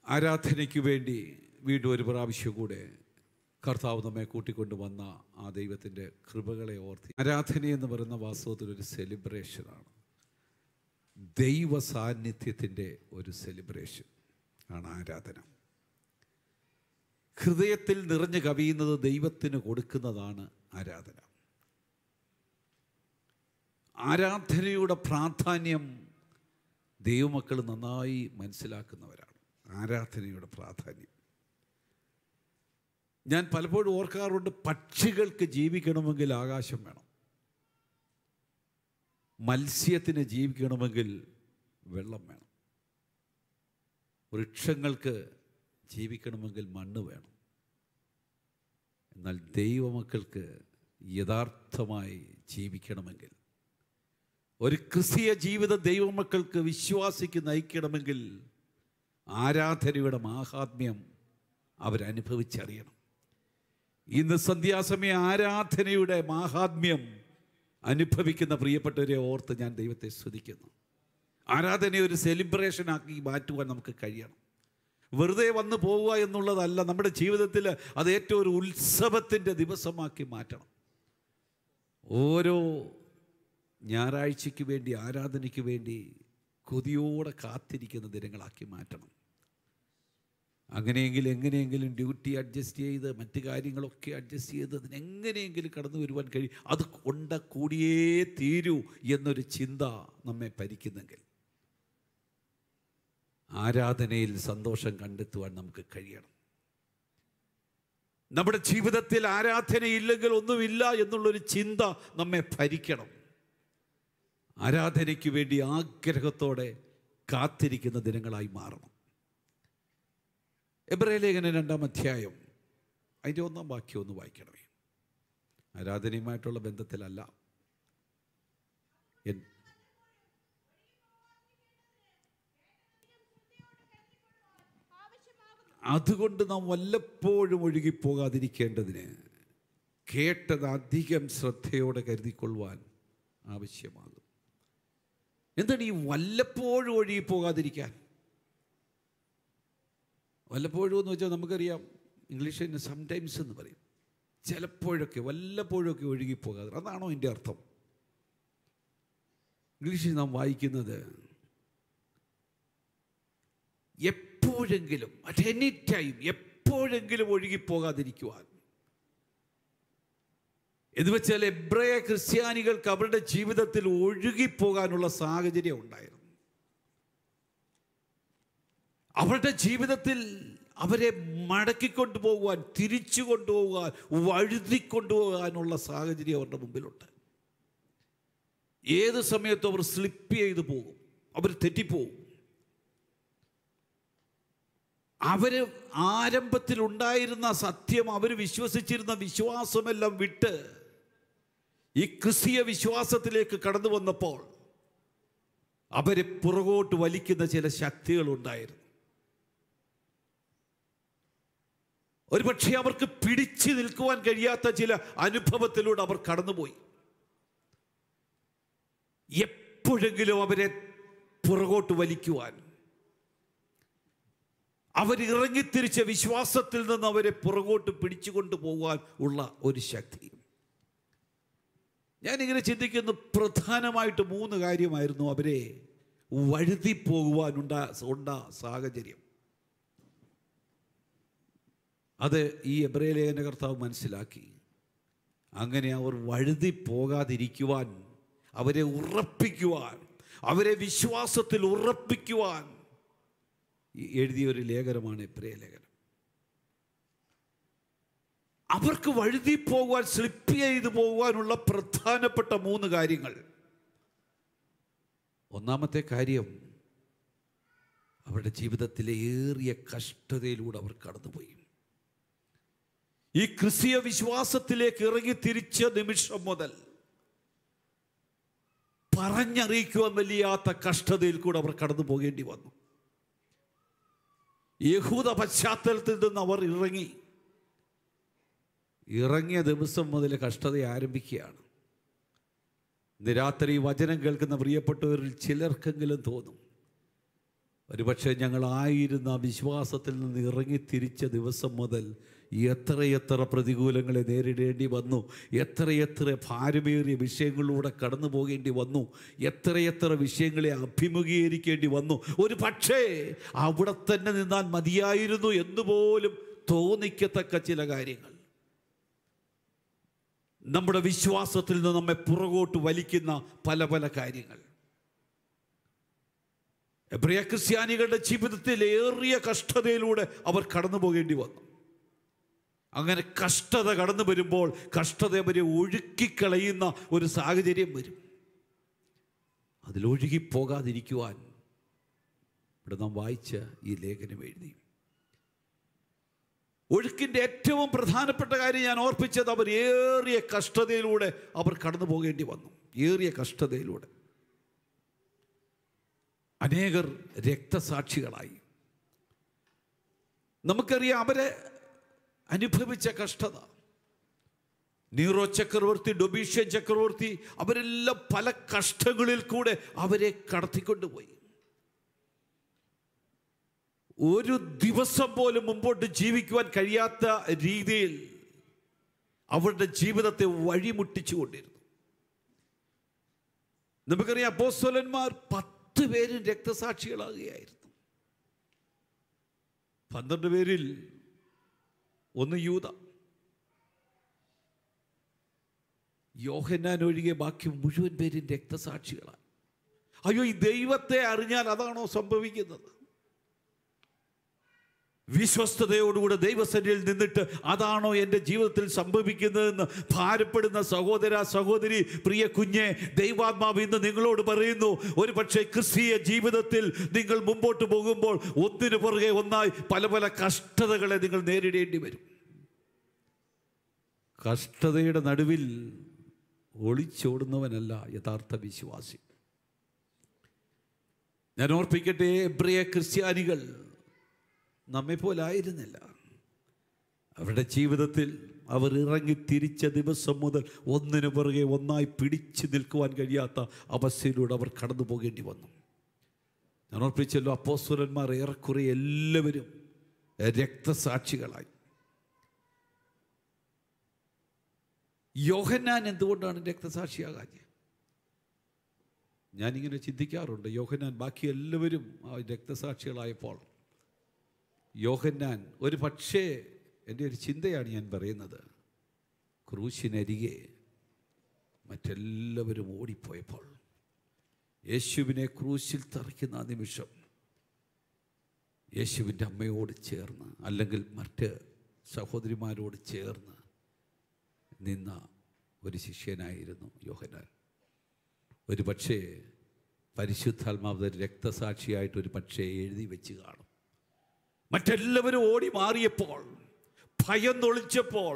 ആരാധനയ്ക്ക് വേണ്ടി വീണ്ടും ഒരു പ്രാവശ്യം കൂടെ കർത്താവ് നമ്മെ കൂട്ടിക്കൊണ്ട് വന്ന ആ ദൈവത്തിൻ്റെ കൃപകളെ ഓർത്തി ആരാധന എന്ന് പറയുന്ന വാസ്തവത്തിൽ ഒരു സെലിബ്രേഷനാണ് ദൈവ സാന്നിധ്യത്തിൻ്റെ ഒരു സെലിബ്രേഷൻ ആണ് ആരാധന ഹൃദയത്തിൽ നിറഞ്ഞു കവിയുന്നത് ദൈവത്തിന് കൊടുക്കുന്നതാണ് ആരാധന ആരാധനയുടെ പ്രാധാന്യം ദൈവമക്കൾ നന്നായി മനസ്സിലാക്കുന്നവരാണ് ആരാധനയുടെ പ്രാധാന്യം ഞാൻ പലപ്പോഴും ഓർക്കാറുണ്ട് പക്ഷികൾക്ക് ജീവിക്കണമെങ്കിൽ ആകാശം വേണം മത്സ്യത്തിന് ജീവിക്കണമെങ്കിൽ വെള്ളം വേണം വൃക്ഷങ്ങൾക്ക് ജീവിക്കണമെങ്കിൽ മണ്ണ് വേണം എന്നാൽ ദൈവമക്കൾക്ക് യഥാർത്ഥമായി ജീവിക്കണമെങ്കിൽ ഒരു ക്രിസ്തീയ ജീവിത ദൈവമക്കൾക്ക് വിശ്വാസിക്ക് നയിക്കണമെങ്കിൽ ആരാധനയുടെ മാഹാത്മ്യം അവരനുഭവിച്ചറിയണം ഇന്ന് സന്ധ്യാസമയ ആരാധനയുടെ മാഹാത്മ്യം അനുഭവിക്കുന്ന പ്രിയപ്പെട്ടവരെ ഓർത്ത് ഞാൻ ദൈവത്തെ സ്തുതിക്കുന്നു ആരാധനയെ ഒരു സെലിബ്രേഷനാക്കി മാറ്റുവാൻ നമുക്ക് കഴിയണം വെറുതെ വന്നു പോവുക എന്നുള്ളതല്ല നമ്മുടെ ജീവിതത്തിൽ അത് ഏറ്റവും ഒരു ഉത്സവത്തിൻ്റെ ദിവസമാക്കി മാറ്റണം ഓരോ ഞായറാഴ്ചയ്ക്ക് വേണ്ടി ആരാധനയ്ക്ക് വേണ്ടി കൊതിയോടെ കാത്തിരിക്കുന്ന ദിനങ്ങളാക്കി മാറ്റണം അങ്ങനെയെങ്കിൽ എങ്ങനെയെങ്കിലും ഡ്യൂട്ടി അഡ്ജസ്റ്റ് ചെയ്ത് മറ്റു കാര്യങ്ങളൊക്കെ അഡ്ജസ്റ്റ് ചെയ്ത് അതിനെങ്ങനെയെങ്കിലും കടന്നു വരുവാൻ കഴിയും അത് കൊണ്ട കൂടിയേ തീരൂ എന്നൊരു ചിന്ത നമ്മെ ഭരിക്കുന്നെങ്കിൽ ആരാധനയിൽ സന്തോഷം കണ്ടെത്തുവാൻ നമുക്ക് കഴിയണം നമ്മുടെ ജീവിതത്തിൽ ആരാധനയില്ലെങ്കിൽ ഒന്നുമില്ല എന്നുള്ളൊരു ചിന്ത നമ്മെ ഭരിക്കണം ആരാധനയ്ക്ക് വേണ്ടി ആഗ്രഹത്തോടെ കാത്തിരിക്കുന്ന ദിനങ്ങളായി മാറണം എബ്രേ ലേഖനം രണ്ടാം അധ്യായം അതിൻ്റെ ഒന്നാം വാക്യം ഒന്ന് വായിക്കണമേ ആരാധനയുമായിട്ടുള്ള ബന്ധത്തിലല്ല എൻ- അതുകൊണ്ട് നാം വല്ലപ്പോഴും ഒഴുകിപ്പോകാതിരിക്കേണ്ടതിന് കേട്ടത് അധികം ശ്രദ്ധയോടെ കരുതിക്കൊള്ളുവാൻ ആവശ്യമാകും എന്താണ് ഈ വല്ലപ്പോഴും ഒഴുകിപ്പോകാതിരിക്കാൻ വല്ലപ്പോഴും എന്ന് വെച്ചാൽ നമുക്കറിയാം ഇംഗ്ലീഷിന് സംടൈംസ് എന്ന് പറയും ചിലപ്പോഴൊക്കെ വല്ലപ്പോഴൊക്കെ ഒഴുകിപ്പോകാതെ അതാണോ എൻ്റെ അർത്ഥം ഇംഗ്ലീഷിൽ നാം വായിക്കുന്നത് എപ്പോഴെങ്കിലും അറ്റ് എനി ടൈം എപ്പോഴെങ്കിലും ഒഴുകിപ്പോകാതിരിക്കുവാൻ എന്ന് വെച്ചാൽ എബ്രയ ക്രിസ്ത്യാനികൾക്ക് അവരുടെ ജീവിതത്തിൽ ഒഴുകിപ്പോകാനുള്ള സാഹചര്യം ഉണ്ടായിരുന്നു അവരുടെ ജീവിതത്തിൽ അവരെ മടക്കിക്കൊണ്ടു പോകുവാൻ തിരിച്ചു കൊണ്ടുപോകാൻ വഴുതിക്കൊണ്ടുപോകാനുള്ള സാഹചര്യം അവരുടെ മുമ്പിലുണ്ട് ഏത് സമയത്തും അവർ സ്ലിപ്പ് ചെയ്തു പോകും അവർ തെറ്റിപ്പോകും അവര് ആരംഭത്തിൽ ഉണ്ടായിരുന്ന സത്യം അവർ വിശ്വസിച്ചിരുന്ന വിശ്വാസമെല്ലാം വിട്ട് ഈ ക്രിസ്തീയ വിശ്വാസത്തിലേക്ക് കടന്നു വന്നപ്പോൾ അവരെ പുറകോട്ട് വലിക്കുന്ന ചില ശക്തികളുണ്ടായിരുന്നു ഒരുപക്ഷെ അവർക്ക് പിടിച്ചു നിൽക്കുവാൻ കഴിയാത്ത ചില അനുഭവത്തിലൂടെ അവർ കടന്നുപോയി എപ്പോഴെങ്കിലും അവരെ പുറകോട്ട് വലിക്കുവാൻ അവരിറങ്ങിത്തിരിച്ച വിശ്വാസത്തിൽ നിന്ന് അവരെ പുറകോട്ട് പിടിച്ചുകൊണ്ട് പോകാൻ ഉള്ള ഒരു ശക്തി ഞാനിങ്ങനെ ചിന്തിക്കുന്നു പ്രധാനമായിട്ട് മൂന്ന് കാര്യമായിരുന്നു അവരെ വഴുതി പോകുവാനുണ്ട ഉണ്ട സാഹചര്യം അത് ഈ എബ്രേലേഖന കർത്താവ് മനസ്സിലാക്കി അങ്ങനെ അവർ വഴുതി പോകാതിരിക്കുവാൻ അവരെ ഉറപ്പിക്കുവാൻ അവരെ വിശ്വാസത്തിൽ ഉറപ്പിക്കുവാൻ ഈ എഴുതിയ ഒരു ലേഖനമാണ് എബ്രേ ലേഖനം അവർക്ക് വഴുതി പോകുവാൻ സ്ലിപ്പ് ചെയ്തു പോകുവാനുള്ള പ്രധാനപ്പെട്ട മൂന്ന് കാര്യങ്ങൾ ഒന്നാമത്തെ കാര്യം അവരുടെ ജീവിതത്തിലെ ഏറിയ കഷ്ടതയിലൂടെ അവർ കടന്നുപോയി ഈ ക്രിസ്തീയ വിശ്വാസത്തിലേക്ക് ഇറങ്ങി തിരിച്ച നിമിഷം മുതൽ പറഞ്ഞറിയിക്കുവാൻ വലിയാത്ത കഷ്ടതയിൽ കൂടെ അവർ കടന്നു പോകേണ്ടി വന്നു യഹൂദ പശ്ചാത്തലത്തിൽ നിന്ന് അവർ ഇറങ്ങി ഇറങ്ങിയ ദിവസം മുതൽ കഷ്ടത ആരംഭിക്കുകയാണ് ഇന്ന് രാത്രി വചനം കേൾക്കുന്ന പ്രിയപ്പെട്ടവരിൽ ചിലർക്കെങ്കിലും തോന്നും ഒരുപക്ഷെ ഞങ്ങളായിരുന്ന വിശ്വാസത്തിൽ നിന്ന് ഇറങ്ങി തിരിച്ച ദിവസം മുതൽ എത്രയെത്ര പ്രതികൂലങ്ങളെ നേരിടേണ്ടി വന്നു എത്രയെത്ര ഭാരമേറിയ വിഷയങ്ങളിലൂടെ കടന്നു പോകേണ്ടി വന്നു എത്രയെത്ര വിഷയങ്ങളെ അഭിമുഖീകരിക്കേണ്ടി വന്നു ഒരു പക്ഷേ അവിടെ തന്നെ നിന്നാൽ മതിയായിരുന്നു എന്നുപോലും തോന്നിക്കത്തക്ക ചില കാര്യങ്ങൾ നമ്മുടെ വിശ്വാസത്തിൽ നിന്ന് നമ്മെ പുറകോട്ട് വലിക്കുന്ന പല പല കാര്യങ്ങൾ എബ്രിയ ക്രിസ്ത്യാനികളുടെ ജീവിതത്തിൽ ഏറിയ കഷ്ടതയിലൂടെ അവർ കടന്നു പോകേണ്ടി വന്നു അങ്ങനെ കഷ്ടത കടന്നു വരുമ്പോൾ കഷ്ടത അവരെ ഒഴുക്കിക്കളയുന്ന ഒരു സാഹചര്യം വരും അതിലൊഴുകിപ്പോകാതിരിക്കുവാൻ ഇവിടെ നാം വായിച്ച ഈ ലേഖനം എഴുതി ഒഴുക്കിൻ്റെ ഏറ്റവും പ്രധാനപ്പെട്ട കാര്യം ഞാൻ ഓർപ്പിച്ചത് അവർ ഏറിയ കഷ്ടതയിലൂടെ അവർ കടന്നു പോകേണ്ടി വന്നു ഏറിയ കഷ്ടതയിലൂടെ അനേകർ രക്തസാക്ഷികളായി നമുക്കറിയാം അവരെ അനുഭവിച്ച കഷ്ടത നീറോ ചക്രവർത്തി ഡൊബീഷ്യൻ ചക്രവർത്തി അവരെല്ലാം പല കഷ്ടങ്ങളിൽ കൂടെ അവരെ കടത്തിക്കൊണ്ടുപോയി ഒരു ദിവസം പോലും മുമ്പോട്ട് ജീവിക്കുവാൻ കഴിയാത്ത രീതിയിൽ അവരുടെ ജീവിതത്തെ വഴിമുട്ടിച്ചുകൊണ്ടിരുന്നു നമുക്കറിയാം അപ്പോസ്തലന്മാർ പത്ത് പേരും രക്തസാക്ഷികളാകുകയായിരുന്നു പന്ത്രണ്ട് പേരിൽ ഒന്ന് യൂത യോഹന്നാൻ ഒഴികെ ബാക്കി മുഴുവൻ പേരും രക്തസാക്ഷികളാണ് അയ്യോ ഈ ദൈവത്തെ അറിഞ്ഞാൽ അതാണോ സംഭവിക്കുന്നത് വിശ്വസ്തയോടുകൂടെ ദൈവസന്നിധിയിൽ നിന്നിട്ട് അതാണോ എൻ്റെ ജീവിതത്തിൽ സംഭവിക്കുന്നതെന്ന് ഭാരപ്പെടുന്ന സഹോദര സഹോദരി പ്രിയ കുഞ്ഞെ ദൈവാത്മാവ് ഇന്ന് നിങ്ങളോട് പറയുന്നു ഒരു പക്ഷേ ക്രിസ്തീയ ജീവിതത്തിൽ നിങ്ങൾ മുമ്പോട്ട് പോകുമ്പോൾ ഒന്നിനു പുറകെ ഒന്നായി പല പല കഷ്ടതകളെ നിങ്ങൾ നേരിടേണ്ടി വരും കഷ്ടതയുടെ നടുവിൽ ഒളിച്ചോടുന്നവനല്ല യഥാർത്ഥ വിശ്വാസി ഞാൻ ഓർപ്പിക്കട്ടെ എബ്രിയ ക്രിസ്ത്യാനികൾ നമ്മെ പോലായിരുന്നില്ല അവരുടെ ജീവിതത്തിൽ അവർ ഇറങ്ങി തിരിച്ച ദിവസം മുതൽ ഒന്നിനു പുറകെ ഒന്നായി പിടിച്ചു നിൽക്കുവാൻ കഴിയാത്ത അവസ്ഥയിലൂടെ അവർ കടന്നു പോകേണ്ടി വന്നു ഞാൻ ഓർപ്പിച്ചല്ലോ അപ്പോസ്വരന്മാർ ഏറെക്കുറെ എല്ലാവരും രക്തസാക്ഷികളായി യോഹന്നാൻ എന്തുകൊണ്ടാണ് രക്തസാക്ഷിയാകാഞ്ഞ് ഞാനിങ്ങനെ ചിന്തിക്കാറുണ്ട് യോഹന്നാൻ ബാക്കി എല്ലാവരും ആ രക്തസാക്ഷികളായപ്പോൾ യോഹന്നാൻ ഒരു പക്ഷേ എൻ്റെ ഒരു ചിന്തയാണ് ഞാൻ പറയുന്നത് ക്രൂശിനരികെ മറ്റെല്ലാവരും ഓടിപ്പോയപ്പോൾ യേശുവിനെ ക്രൂശിൽ തറയ്ക്കുന്ന ആ നിമിഷം യേശുവിൻ്റെ അമ്മയോട് ചേർന്ന് അല്ലെങ്കിൽ മറ്റ് സഹോദരിമാരോട് ചേർന്ന് നിന്ന ഒരു ശിഷ്യനായിരുന്നു യോഹനാൻ ഒരു പക്ഷേ പരിശുദ്ധാത്മാവ് രക്തസാക്ഷിയായിട്ട് ഒരു പക്ഷേ എഴുതി വെച്ച് കാണും മറ്റെല്ലാവരും ഓടി മാറിയപ്പോൾ ഭയം തൊളിച്ചപ്പോൾ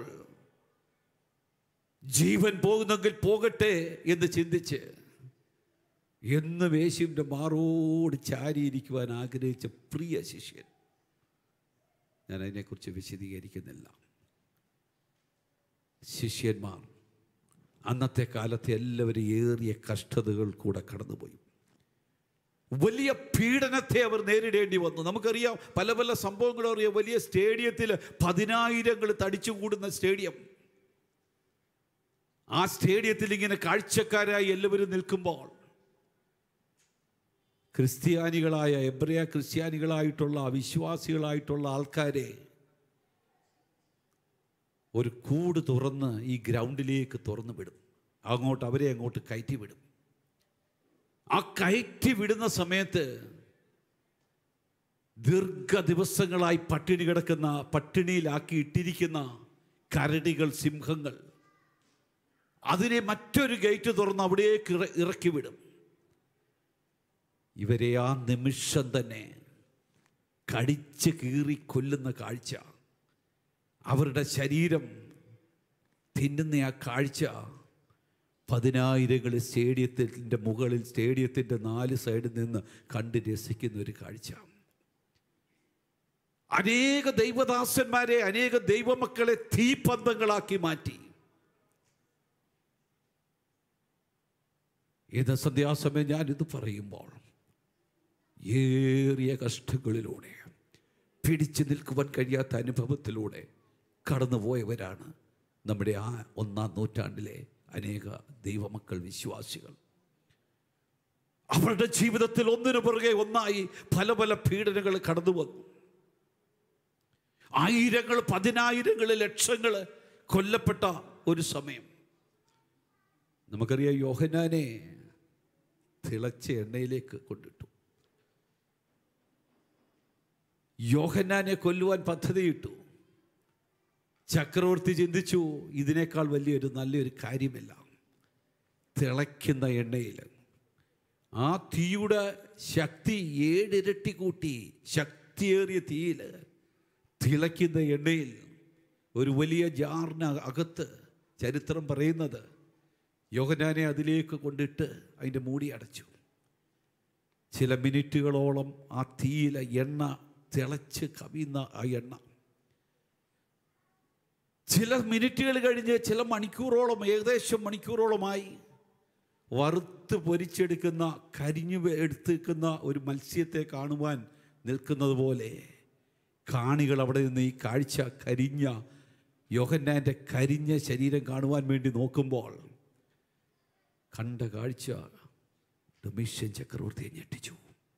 ജീവൻ പോകുന്നെങ്കിൽ പോകട്ടെ എന്ന് ചിന്തിച്ച് എന്നും യേശുവിൻ്റെ മാറോട് ചാരിയിരിക്കുവാൻ ആഗ്രഹിച്ച പ്രിയ ശിഷ്യൻ ഞാൻ അതിനെക്കുറിച്ച് വിശദീകരിക്കുന്നില്ല ശിഷ്യന്മാർ അന്നത്തെ കാലത്തെ എല്ലാവരും ഏറിയ കഷ്ടതകൾ കൂടെ കടന്നുപോയി വലിയ പീഡനത്തെ അവർ നേരിടേണ്ടി വന്നു നമുക്കറിയാം പല പല സംഭവങ്ങളും അറിയാം വലിയ സ്റ്റേഡിയത്തിൽ പതിനായിരങ്ങൾ തടിച്ചു കൂടുന്ന സ്റ്റേഡിയം ആ സ്റ്റേഡിയത്തിൽ ഇങ്ങനെ കാഴ്ചക്കാരായി എല്ലാവരും നിൽക്കുമ്പോൾ ക്രിസ്ത്യാനികളായ എബ്രിയ ക്രിസ്ത്യാനികളായിട്ടുള്ള വിശ്വാസികളായിട്ടുള്ള ആൾക്കാരെ ഒരു കൂട് തുറന്ന് ഈ ഗ്രൗണ്ടിലേക്ക് തുറന്നു വിടും അങ്ങോട്ട് അവരെ അങ്ങോട്ട് കയറ്റി വിടും ആ കയറ്റി വിടുന്ന സമയത്ത് ദീർഘ ദിവസങ്ങളായി പട്ടിണി കിടക്കുന്ന പട്ടിണിയിലാക്കി ഇട്ടിരിക്കുന്ന കരടികൾ സിംഹങ്ങൾ അതിനെ മറ്റൊരു ഗേറ്റ് തുറന്ന് അവിടേക്ക് ഇറ- ഇറക്കി വിടും ഇവരെ ആ നിമിഷം തന്നെ കടിച്ച് കീറി കൊല്ലുന്ന കാഴ്ച അവരുടെ ശരീരം തിന്നുന്ന ആ കാഴ്ച പതിനായിരങ്ങൾ സ്റ്റേഡിയത്തിൻ്റെ മുകളിൽ സ്റ്റേഡിയത്തിൻ്റെ നാല് സൈഡിൽ നിന്ന് കണ്ട് രസിക്കുന്ന ഒരു കാഴ്ച അനേക ദൈവദാസന്മാരെ അനേക ദൈവമക്കളെ തീപന്തങ്ങളാക്കി മാറ്റി ഏത് സന്ധ്യാസമയം ഞാൻ ഇത് പറയുമ്പോൾ ഏറിയ കഷ്ടങ്ങളിലൂടെ പിടിച്ചു നിൽക്കുവാൻ കഴിയാത്ത അനുഭവത്തിലൂടെ കടന്നുപോയവരാണ് നമ്മുടെ ആ ഒന്നാം നൂറ്റാണ്ടിലെ അനേക ദൈവമക്കൾ വിശ്വാസികൾ അവരുടെ ജീവിതത്തിൽ ഒന്നിനു പുറകെ ഒന്നായി പല പല പീഡനങ്ങൾ കടന്നു വന്നു ആയിരങ്ങൾ പതിനായിരങ്ങൾ ലക്ഷങ്ങൾ കൊല്ലപ്പെട്ട ഒരു സമയം നമുക്കറിയാം യോഹനാനെ തിളച്ച എണ്ണയിലേക്ക് കൊണ്ടിട്ടു യോഹന്നാനെ കൊല്ലുവാൻ പദ്ധതിയിട്ടു ചക്രവർത്തി ചിന്തിച്ചു ഇതിനേക്കാൾ വലിയൊരു നല്ലൊരു കാര്യമില്ല തിളയ്ക്കുന്ന എണ്ണയിൽ ആ തീയുടെ ശക്തി ഏഴിരട്ടി കൂട്ടി ശക്തിയേറിയ തീയിൽ തിളയ്ക്കുന്ന എണ്ണയിൽ ഒരു വലിയ ജാറിന് അകത്ത് ചരിത്രം പറയുന്നത് യോഹനാനെ അതിലേക്ക് കൊണ്ടിട്ട് അതിൻ്റെ മൂടി അടച്ചു ചില മിനിറ്റുകളോളം ആ തീയിലെ എണ്ണ തിളച്ച് കവിയുന്ന ആ എണ്ണ ചില മിനിറ്റുകൾ കഴിഞ്ഞ് ചില മണിക്കൂറോളം ഏകദേശം മണിക്കൂറോളമായി വറുത്ത് പൊരിച്ചെടുക്കുന്ന കരിഞ്ഞു എടുത്തേക്കുന്ന ഒരു മത്സ്യത്തെ കാണുവാൻ നിൽക്കുന്നത് പോലെ കാണികൾ അവിടെ നിന്ന് ഈ കാഴ്ച കരിഞ്ഞ യോഹന്നാൻ്റെ കരിഞ്ഞ ശരീരം കാണുവാൻ വേണ്ടി നോക്കുമ്പോൾ കണ്ട കാഴ്ച ഡൊമീഷ്യൻ ചക്രവർത്തിയെ ഞെട്ടിച്ചു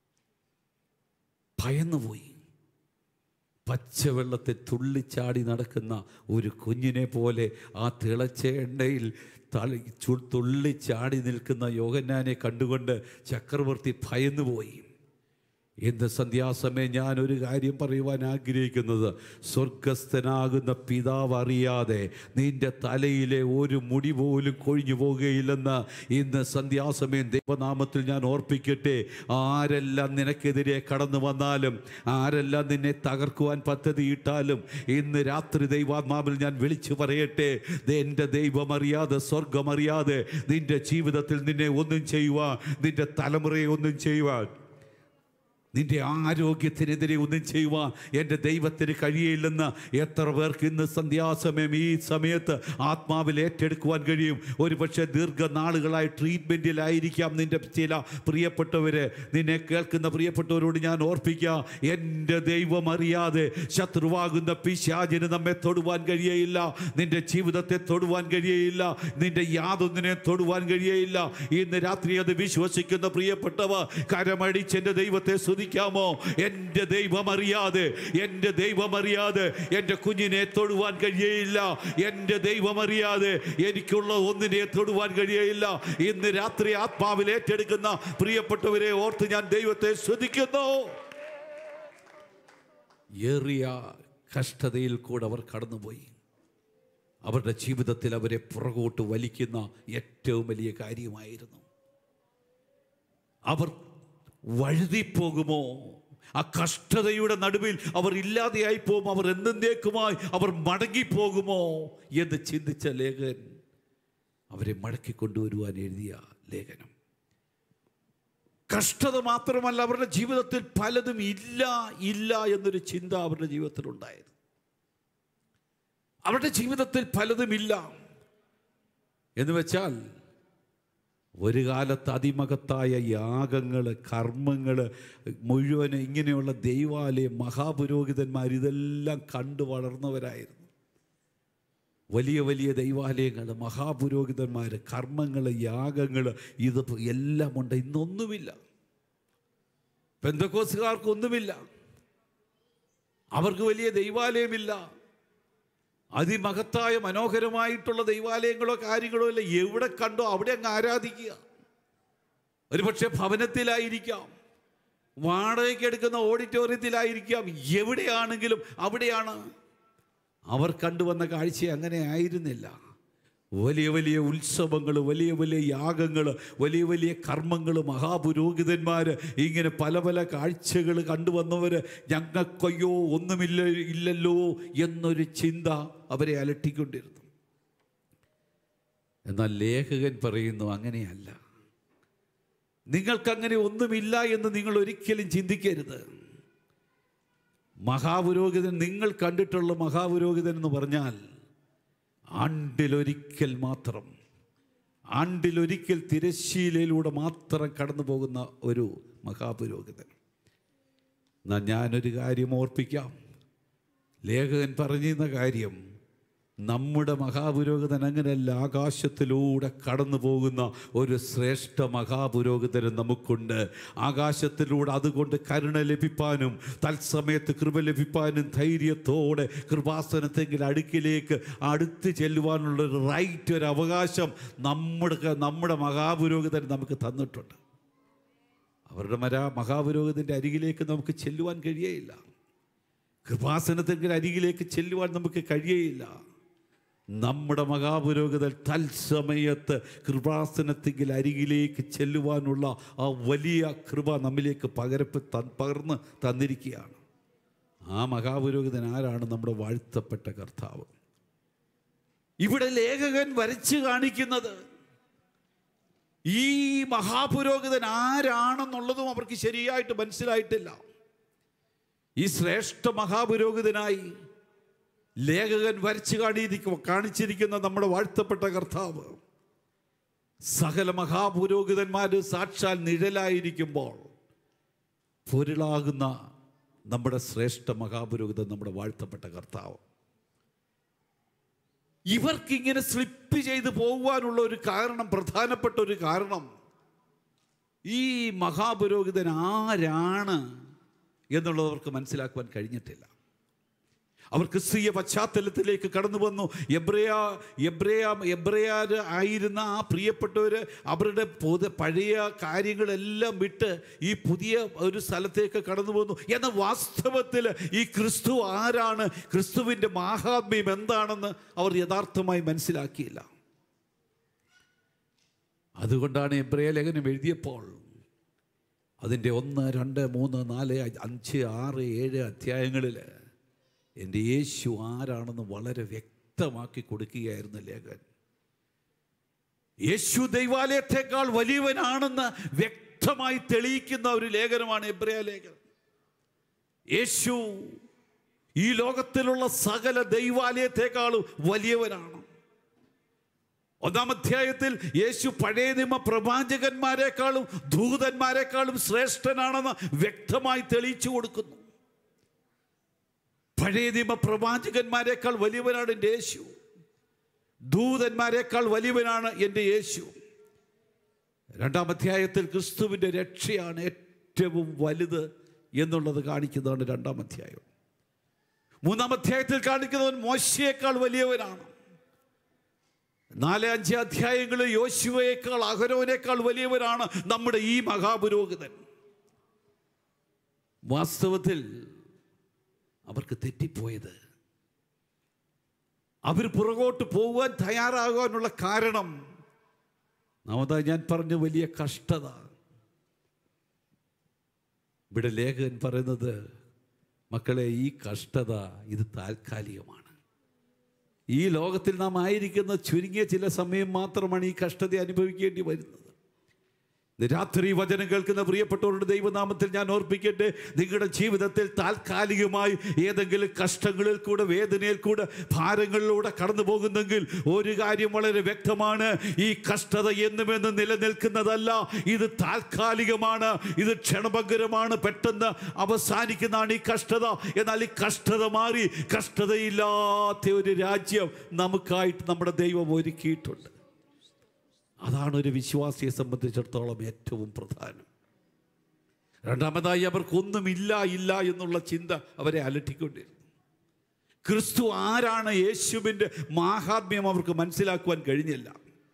ഭയന്നുപോയി പച്ചവെള്ളത്തെ തുള്ളിച്ചാടി നടക്കുന്ന ഒരു കുഞ്ഞിനെ പോലെ ആ തിളച്ച എണ്ണയിൽ തളി ചു- തുള്ളിച്ചാടി നിൽക്കുന്ന യോഹന്നാനെ കണ്ടുകൊണ്ട് ചക്രവർത്തി ഭയന്നുപോയി ഇന്ന് സന്ധ്യാസമയം ഞാൻ ഒരു കാര്യം പറയുവാൻ ആഗ്രഹിക്കുന്നത് സ്വർഗസ്ഥനാകുന്ന പിതാവ് അറിയാതെ നിന്റെ തലയിലെ ഒരു മുടി പോലും കൊഴിഞ്ഞു പോകുകയില്ലെന്ന് ഇന്ന് സന്ധ്യാസമയം ദൈവനാമത്തിൽ ഞാൻ ഓർപ്പിക്കട്ടെ ആരെല്ലാം നിനക്കെതിരെ കടന്നു വന്നാലും ആരെല്ലാം നിന്നെ തകർക്കുവാൻ പദ്ധതിയിട്ടാലും ഇന്ന് രാത്രി ദൈവാത്മാവിൽ ഞാൻ വിളിച്ചു പറയട്ടെ ദേ എൻ്റെ ദൈവം അറിയാതെ സ്വർഗം അറിയാതെ നിന്റെ ജീവിതത്തിൽ നിന്നെ ഒന്നും ചെയ്യുവാൻ നിന്റെ തലമുറയെ ഒന്നും ചെയ്യുവാൻ നിന്റെ ആരോഗ്യത്തിനെതിരെ ഒന്നും ചെയ്യുവാൻ എൻ്റെ ദൈവത്തിന് കഴിയില്ലെന്ന് എത്ര പേർക്ക് ഇന്ന് സന്ധ്യാസമയം ഈ സമയത്ത് ആത്മാവിൽ ഏറ്റെടുക്കുവാൻ കഴിയും ഒരുപക്ഷെ ദീർഘനാളുകളായി ട്രീറ്റ്മെൻറ്റിലായിരിക്കാം നിന്റെ ചില പ്രിയപ്പെട്ടവര് നിന്നെ കേൾക്കുന്ന പ്രിയപ്പെട്ടവരോട് ഞാൻ ഓർപ്പിക്കാം എൻ്റെ ദൈവം അറിയാതെ ശത്രുവാകുന്ന പിശാചിന് നമ്മെ തൊടുവാൻ കഴിയയില്ല നിന്റെ ജീവിതത്തെ തൊടുവാൻ കഴിയയില്ല നിന്റെ യാതൊന്നിനെ തൊടുവാൻ കഴിയയില്ല ഇന്ന് രാത്രി അത് വിശ്വസിക്കുന്ന പ്രിയപ്പെട്ടവ കരമടിച്ച് എൻ്റെ ദൈവത്തെ സ്തുതിക്കാമോ എൻ്റെ ദൈവം അറിയാതെ എൻ്റെ ദൈവം അറിയാതെ എൻ്റെ കുഞ്ഞിനെ തൊടുവാൻ കഴിയയില്ല എൻ്റെ ദൈവം അറിയാതെ എനിക്കുള്ള ഒന്നിനെ തൊടുവാൻ കഴിയയില്ല ഇന്ന് രാത്രി ആത്മാവിൽ ഏറ്റെടുക്കുന്ന പ്രിയപ്പെട്ടവരെ ഓർത്ത് ഞാൻ ദൈവത്തെ സ്തുതിക്കുന്നു ഏറിയ കഷ്ടതയിൽ കൂടെ അവർ കടന്നുപോയി അവരുടെ ജീവിതത്തിൽ അവരെ പുറകോട്ട് വലിക്കുന്ന ഏറ്റവും വലിയ കാര്യമായിരുന്നു അവർ വഴുതിപ്പോകുമോ ആ കഷ്ടതയുടെ നടുവിൽ അവർ ഇല്ലാതെയായി പോകും അവർ എന്നേക്കുമായി അവർ മടങ്ങിപ്പോകുമോ എന്ന് ചിന്തിച്ച ലേഖകൻ അവരെ മടക്കി കൊണ്ടുവരുവാൻ എഴുതിയ ലേഖനം കഷ്ടത മാത്രമല്ല അവരുടെ ജീവിതത്തിൽ പലതും ഇല്ല ഇല്ല എന്നൊരു ചിന്ത അവരുടെ ജീവിതത്തിൽ ഉണ്ടായത് അവരുടെ ജീവിതത്തിൽ പലതും ഇല്ല എന്ന് വെച്ചാൽ ഒരു കാലത്ത് അതിമകത്തായ യാഗങ്ങൾ കർമ്മങ്ങൾ മുഴുവൻ ഇങ്ങനെയുള്ള ദൈവാലയം മഹാപുരോഹിതന്മാർ ഇതെല്ലാം കണ്ടു വളർന്നവരായിരുന്നു വലിയ വലിയ ദൈവാലയങ്ങൾ മഹാപുരോഹിതന്മാർ കർമ്മങ്ങൾ യാഗങ്ങൾ ഇത് എല്ലാം ഉണ്ട് ഇന്നൊന്നുമില്ല പെന്തക്കോസുകാർക്കൊന്നുമില്ല അവർക്ക് വലിയ ദൈവാലയമില്ല അതിമഹത്തായ മനോഹരമായിട്ടുള്ള ദൈവാലയങ്ങളോ കാര്യങ്ങളോ ഇല്ല എവിടെ കണ്ടോ അവിടെ അങ്ങ് ആരാധിക്കുക ഒരുപക്ഷെ ഭവനത്തിലായിരിക്കാം വാടകയ്ക്ക് എടുക്കുന്ന ഓഡിറ്റോറിയത്തിലായിരിക്കാം എവിടെയാണെങ്കിലും അവിടെയാണ് അവർ കണ്ടുവന്ന കാഴ്ച അങ്ങനെ ആയിരുന്നില്ല വലിയ വലിയ ഉത്സവങ്ങൾ വലിയ വലിയ യാഗങ്ങൾ വലിയ വലിയ കർമ്മങ്ങൾ മഹാപുരോഹിതന്മാർ ഇങ്ങനെ പല പല കാഴ്ചകൾ കണ്ടുവന്നവർ ഞങ്ങൾക്കൊയ്യോ ഒന്നുമില്ല ഇല്ലല്ലോ എന്നൊരു ചിന്ത അവരെ അലട്ടിക്കൊണ്ടിരുന്നു എന്നാൽ ലേഖകൻ പറയുന്നു അങ്ങനെയല്ല നിങ്ങൾക്കങ്ങനെ ഒന്നുമില്ല എന്ന് നിങ്ങൾ ഒരിക്കലും ചിന്തിക്കരുത് മഹാപുരോഹിതൻ നിങ്ങൾ കണ്ടിട്ടുള്ള മഹാപുരോഹിതൻ എന്ന് പറഞ്ഞാൽ ആണ്ടിലൊരിക്കൽ മാത്രം ആണ്ടിലൊരിക്കൽ തിരശ്ശീലയിലൂടെ മാത്രം കടന്നു പോകുന്ന ഒരു മഹാപുരോഹിതൻ എന്നാ ഞാനൊരു കാര്യം ഓർപ്പിക്കാം ലേഖകൻ പറഞ്ഞിരുന്ന കാര്യം നമ്മുടെ മഹാപുരോഹിതൻ അങ്ങനെയല്ല ആകാശത്തിലൂടെ കടന്നു പോകുന്ന ഒരു ശ്രേഷ്ഠ മഹാപുരോഹിതൻ നമുക്കുണ്ട് ആകാശത്തിലൂടെ അതുകൊണ്ട് കരുണ ലഭിപ്പാനും തത്സമയത്ത് കൃപ ലഭിപ്പാനും ധൈര്യത്തോടെ കൃപാസനത്തെങ്കിൽ അടുക്കിലേക്ക് അടുത്ത് ചെല്ലുവാനുള്ള ഒരു റൈറ്റ് ഒരു അവകാശം നമ്മുടെ നമ്മുടെ മഹാപുരോഹിതൻ നമുക്ക് തന്നിട്ടുണ്ട് അവരുടെ മരാ മഹാപുരോഹിതൻ്റെ അരികിലേക്ക് നമുക്ക് ചെല്ലുവാൻ കഴിയേയില്ല കൃപാസനത്തിൻ്റെ അരികിലേക്ക് ചെല്ലുവാൻ നമുക്ക് കഴിയേയില്ല നമ്മുടെ മഹാപുരോഹിതൻ തത്സമയത്ത് കൃപാസനത്തിങ്കിൽ അരികിലേക്ക് ചെല്ലുവാനുള്ള ആ വലിയ കൃപ നമ്മിലേക്ക് പകരപ്പ് ത- പകർന്ന് തന്നിരിക്കുകയാണ് ആ മഹാപുരോഹിതൻ ആരാണ് നമ്മുടെ വാഴ്ത്തപ്പെട്ട കർത്താവ് ഇവിടെ ലേഖകൻ വരച്ചു കാണിക്കുന്നത് ഈ മഹാപുരോഹിതൻ ആരാണെന്നുള്ളതും അവർക്ക് ശരിയായിട്ട് മനസ്സിലായിട്ടില്ല ഈ ശ്രേഷ്ഠ മഹാപുരോഹിതനായി ലേഖകൻ വരച്ചു കാണിയിരിക്കും കാണിച്ചിരിക്കുന്ന നമ്മുടെ വാഴ്ത്തപ്പെട്ട കർത്താവ് സകല മഹാപുരോഹിതന്മാര് സാക്ഷാൽ നിഴലായിരിക്കുമ്പോൾ പൊരുളാകുന്ന നമ്മുടെ ശ്രേഷ്ഠ മഹാപുരോഹിതൻ നമ്മുടെ വാഴ്ത്തപ്പെട്ട കർത്താവ് ഇവർക്ക് ഇങ്ങനെ സ്ലിപ്പ് ചെയ്ത് പോകുവാനുള്ള ഒരു കാരണം പ്രധാനപ്പെട്ട ഒരു കാരണം ഈ മഹാപുരോഹിതൻ ആരാണ് എന്നുള്ളത് അവർക്ക് മനസ്സിലാക്കുവാൻ കഴിഞ്ഞിട്ടില്ല അവർ ക്രിസ്തീയ പശ്ചാത്തലത്തിലേക്ക് കടന്നു വന്നു എബ്രയ എബ്രയ എബ്രയാർ ആയിരുന്ന ആ പ്രിയപ്പെട്ടവർ അവരുടെ പൊതു പഴയ കാര്യങ്ങളെല്ലാം വിട്ട് ഈ പുതിയ ഒരു സ്ഥലത്തേക്ക് കടന്നു വന്നു എന്നാൽ വാസ്തവത്തിൽ ഈ ക്രിസ്തു ആരാണ് ക്രിസ്തുവിൻ്റെ മാഹാത്മ്യം എന്താണെന്ന് അവർ യഥാർത്ഥമായി മനസ്സിലാക്കിയില്ല അതുകൊണ്ടാണ് എബ്രയ ലേഖനം എഴുതിയപ്പോൾ അതിൻ്റെ ഒന്ന് രണ്ട് മൂന്ന് നാല് അഞ്ച് ആറ് ഏഴ് അധ്യായങ്ങളിൽ എൻ്റെ യേശു ആരാണെന്ന് വളരെ വ്യക്തമാക്കി കൊടുക്കുകയായിരുന്നു ലേഖൻ യേശു ദൈവാലയത്തെക്കാൾ വലിയവനാണെന്ന് വ്യക്തമായി തെളിയിക്കുന്ന ഒരു ലേഖനമാണ് എബ്രയ ലേഖനം യേശു ഈ ലോകത്തിലുള്ള സകല ദൈവാലയത്തെക്കാളും വലിയവനാണ് ഒന്നാം അധ്യായത്തിൽ യേശു പഴയ നിയമ പ്രവാചകന്മാരെക്കാളും ദൂതന്മാരെക്കാളും ശ്രേഷ്ഠനാണെന്ന് വ്യക്തമായി തെളിയിച്ചു കൊടുക്കുന്നു പഴയ നിയമ പ്രവാചകന്മാരെക്കാൾ വലിയവനാണ് എൻ്റെ യേശു ദൂതന്മാരെക്കാൾ വലിയവനാണ് എൻ്റെ യേശു രണ്ടാം അധ്യായത്തിൽ ക്രിസ്തുവിൻ്റെ രക്ഷയാണ് ഏറ്റവും വലുത് എന്നുള്ളത് കാണിക്കുന്നതാണ് രണ്ടാം അധ്യായം മൂന്നാം അധ്യായത്തിൽ കാണിക്കുന്നവൻ മോശയേക്കാൾ വലിയവനാണ് നാല് അഞ്ച് അധ്യായങ്ങളിൽ യോശുവയേക്കാൾ അഹരോനേക്കാൾ വലിയവരാണ് നമ്മുടെ ഈ മഹാപുരോഹിതൻ വാസ്തവത്തിൽ അവർക്ക് തെറ്റിപ്പോയത് അവർ പുറകോട്ട് പോകുവാൻ തയ്യാറാകാനുള്ള കാരണം നവത ഞാൻ പറഞ്ഞ വലിയ കഷ്ടത ഇവിടെ ലേഖകൻ പറയുന്നത് മക്കളെ ഈ കഷ്ടത ഇത് താൽക്കാലികമാണ് ഈ ലോകത്തിൽ നാം ആയിരിക്കുന്ന ചുരുങ്ങിയ ചില സമയം മാത്രമാണ് ഈ കഷ്ടത അനുഭവിക്കേണ്ടി വരുന്നത് ഇന്ന് രാത്രി വചനം കേൾക്കുന്ന പ്രിയപ്പെട്ടവരുടെ ദൈവനാമത്തിൽ ഞാൻ ഓർപ്പിക്കട്ടെ നിങ്ങളുടെ ജീവിതത്തിൽ താൽക്കാലികമായി ഏതെങ്കിലും കഷ്ടങ്ങളിൽ കൂടെ വേദനയിൽ കൂടെ ഭാരങ്ങളിലൂടെ കടന്നു പോകുന്നെങ്കിൽ ഒരു കാര്യം വളരെ വ്യക്തമാണ് ഈ കഷ്ടത എന്നുമെന്ന് നിലനിൽക്കുന്നതല്ല ഇത് താൽക്കാലികമാണ് ഇത് ക്ഷണഭങ്കരമാണ് പെട്ടെന്ന് അവസാനിക്കുന്നതാണ് ഈ കഷ്ടത എന്നാൽ ഈ കഷ്ടത മാറി കഷ്ടതയില്ലാത്ത ഒരു രാജ്യം നമുക്കായിട്ട് നമ്മുടെ ദൈവം ഒരുക്കിയിട്ടുണ്ട് അതാണ് ഒരു വിശ്വാസിയെ സംബന്ധിച്ചിടത്തോളം ഏറ്റവും പ്രധാനം രണ്ടാമതായി അവർക്കൊന്നുമില്ല ഇല്ല എന്നുള്ള ചിന്ത അവരെ അലട്ടിക്കൊണ്ടിരുന്നു ക്രിസ്തു ആരാണ് യേശുവിൻ്റെ മാഹാത്മ്യം അവർക്ക് മനസ്സിലാക്കുവാൻ കഴിഞ്ഞില്ല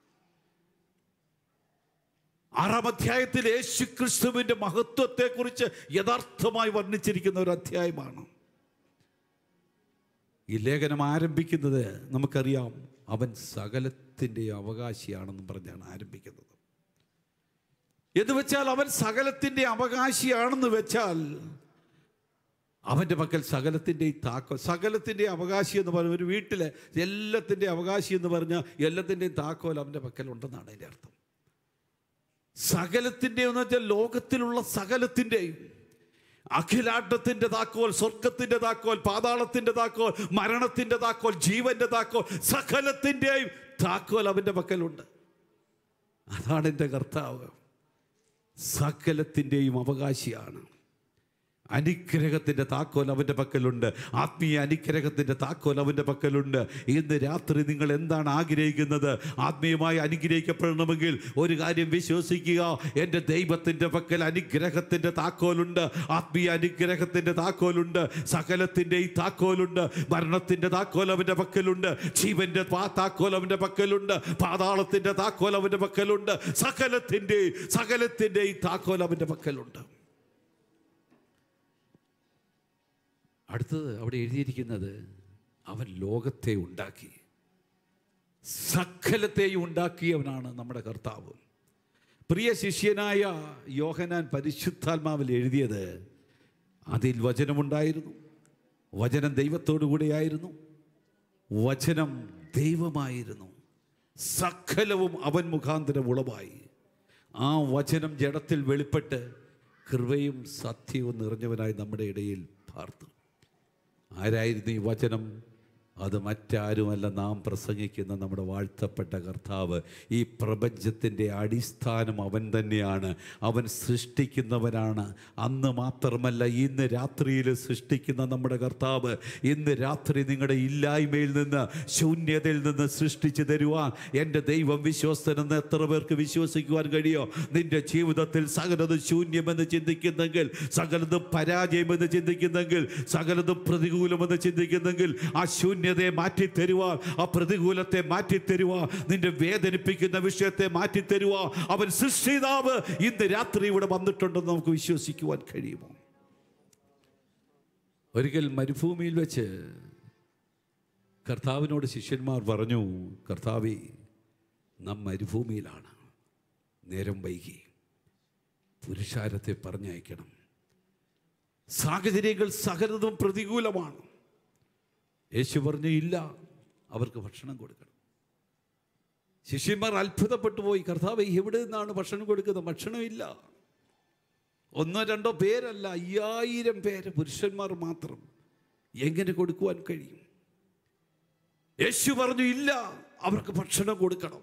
ആറാം അധ്യായത്തിൽ യേശു ക്രിസ്തുവിൻ്റെ മഹത്വത്തെക്കുറിച്ച് യഥാർത്ഥമായി വർണ്ണിച്ചിരിക്കുന്ന ഒരു അധ്യായമാണ് ഈ ലേഖനം ആരംഭിക്കുന്നത് നമുക്കറിയാം അവൻ സകലത്തിൻ്റെ അവകാശിയാണെന്ന് പറഞ്ഞാണ് ആരംഭിക്കുന്നത് എന്ന് വെച്ചാൽ അവൻ സകലത്തിൻ്റെ അവകാശിയാണെന്ന് വെച്ചാൽ അവൻ്റെ പക്കൽ സകലത്തിൻ്റെ താക്കോൽ സകലത്തിൻ്റെ അവകാശി എന്ന് പറഞ്ഞ ഒരു വീട്ടിലെ എല്ലാത്തിൻ്റെ അവകാശി എന്ന് പറഞ്ഞാൽ എല്ലാത്തിൻ്റെയും താക്കോൽ അവൻ്റെ പക്കൽ ഉണ്ടെന്നാണ് അതിൻ്റെ അർത്ഥം സകലത്തിൻ്റെ എന്ന് വെച്ചാൽ ലോകത്തിലുള്ള സകലത്തിൻ്റെയും അഖിലാണ്ടത്തിന്റെ താക്കോൽ സ്വർഗത്തിന്റെ താക്കോൽ പാതാളത്തിന്റെ താക്കോൽ മരണത്തിന്റെ താക്കോൽ ജീവന്റെ താക്കോൽ സകലത്തിൻ്റെയും താക്കോൽ അവൻ്റെ പക്കലുണ്ട് അതാണ് എൻ്റെ കർത്താവ് സകലത്തിൻ്റെയും അവകാശിയാണ് അനുഗ്രഹത്തിൻ്റെ താക്കോൽ അവൻ്റെ പക്കലുണ്ട് ആത്മീയ അനുഗ്രഹത്തിൻ്റെ താക്കോൽ അവൻ്റെ പക്കലുണ്ട് ഇന്ന് രാത്രി നിങ്ങൾ എന്താണ് ആഗ്രഹിക്കുന്നത് ആത്മീയമായി അനുഗ്രഹിക്കപ്പെടണമെങ്കിൽ ഒരു കാര്യം വിശ്വസിക്കുക എൻ്റെ ദൈവത്തിൻ്റെ പക്കൽ അനുഗ്രഹത്തിൻ്റെ താക്കോലുണ്ട് ആത്മീയ അനുഗ്രഹത്തിൻ്റെ താക്കോലുണ്ട് സകലത്തിൻ്റെ ഈ താക്കോലുണ്ട് മരണത്തിൻ്റെ താക്കോൽ അവൻ്റെ പക്കലുണ്ട് ജീവൻ്റെ പാ- താക്കോൽ അവൻ്റെ പക്കലുണ്ട് പാതാളത്തിൻ്റെ താക്കോൽ അവൻ്റെ പക്കലുണ്ട് സകലത്തിൻ്റെ സകലത്തിൻ്റെ ഈ താക്കോൽ അവൻ്റെ പക്കലുണ്ട് അടുത്തത് അവിടെ എഴുതിയിരിക്കുന്നത് അവൻ ലോകത്തെ ഉണ്ടാക്കി സകലത്തെയും ഉണ്ടാക്കിയവനാണ് നമ്മുടെ കർത്താവ് പ്രിയ ശിഷ്യനായ യോഹനാൻ പരിശുദ്ധാത്മാവിൽ എഴുതിയത് അതിൽ വചനമുണ്ടായിരുന്നു വചനം ദൈവത്തോടു കൂടെയായിരുന്നു വചനം ദൈവമായിരുന്നു സകലവും അവൻ മുഖാന്തരം ഉളവായി ആ വചനം ജഡത്തിൽ വെളിപ്പെട്ട് കൃപയും സത്യവും നിറഞ്ഞവനായി നമ്മുടെ ഇടയിൽ പാർത്തു ആരായിരുന്നു ഈ വചനം അത് മറ്റാരുമല്ല നാം പ്രസംഗിക്കുന്ന നമ്മുടെ വാഴ്ത്തപ്പെട്ട കർത്താവ് ഈ പ്രപഞ്ചത്തിൻ്റെ അടിസ്ഥാനം അവൻ തന്നെയാണ് അവൻ സൃഷ്ടിക്കുന്നവനാണ് അന്ന് മാത്രമല്ല ഇന്ന് രാത്രിയിൽ സൃഷ്ടിക്കുന്ന നമ്മുടെ കർത്താവ് ഇന്ന് രാത്രി നിങ്ങളുടെ ഇല്ലായ്മയിൽ നിന്ന് ശൂന്യതയിൽ നിന്ന് സൃഷ്ടിച്ചു തരുവാൻ എൻ്റെ ദൈവം വിശ്വസ്തനെന്ന് എത്ര പേർക്ക് വിശ്വസിക്കുവാൻ കഴിയോ നിന്റെ ജീവിതത്തിൽ സകലതും ശൂന്യമെന്ന് ചിന്തിക്കുന്നെങ്കിൽ സകലതും പരാജയമെന്ന് ചിന്തിക്കുന്നെങ്കിൽ സകലതും പ്രതികൂലമെന്ന് ചിന്തിക്കുന്നെങ്കിൽ ആ ശൂന്യതയെ മാറ്റിത്തരുവാൻ ആ പ്രതികൂലത്തെ മാറ്റിത്തരുവാൻ നിന്റെ വേദനിപ്പിക്കുന്ന വിഷയത്തെ മാറ്റിത്തരുവാൻ അവൻ സൃഷ്ടിതാവ് ഇന്ന് രാത്രി ഇവിടെ വന്നിട്ടുണ്ടെന്ന് നമുക്ക് വിശ്വസിക്കുവാൻ കഴിയുമോ ഒരിക്കൽ മരുഭൂമിയിൽ വെച്ച് കർത്താവിനോട് ശിഷ്യന്മാർ പറഞ്ഞു കർത്താവേ നാം മരുഭൂമിയിലാണ് നേരം വൈകി പുരുഷാരത്തെ പറഞ്ഞയക്കണം സാഹചര്യങ്ങൾ സകലതും പ്രതികൂലമാണ് യേശു പറഞ്ഞു ഇല്ല അവർക്ക് ഭക്ഷണം കൊടുക്കണം ശിഷ്യന്മാർ അത്ഭുതപ്പെട്ടു പോയി കർത്താവ് എവിടെ നിന്നാണ് ഭക്ഷണം കൊടുക്കുന്നത് ഭക്ഷണമില്ല ഒന്നോ രണ്ടോ പേരല്ല അയ്യായിരം പേര് പുരുഷന്മാർ മാത്രം എങ്ങനെ കൊടുക്കുവാൻ കഴിയും യേശു പറഞ്ഞു ഇല്ല അവർക്ക് ഭക്ഷണം കൊടുക്കണം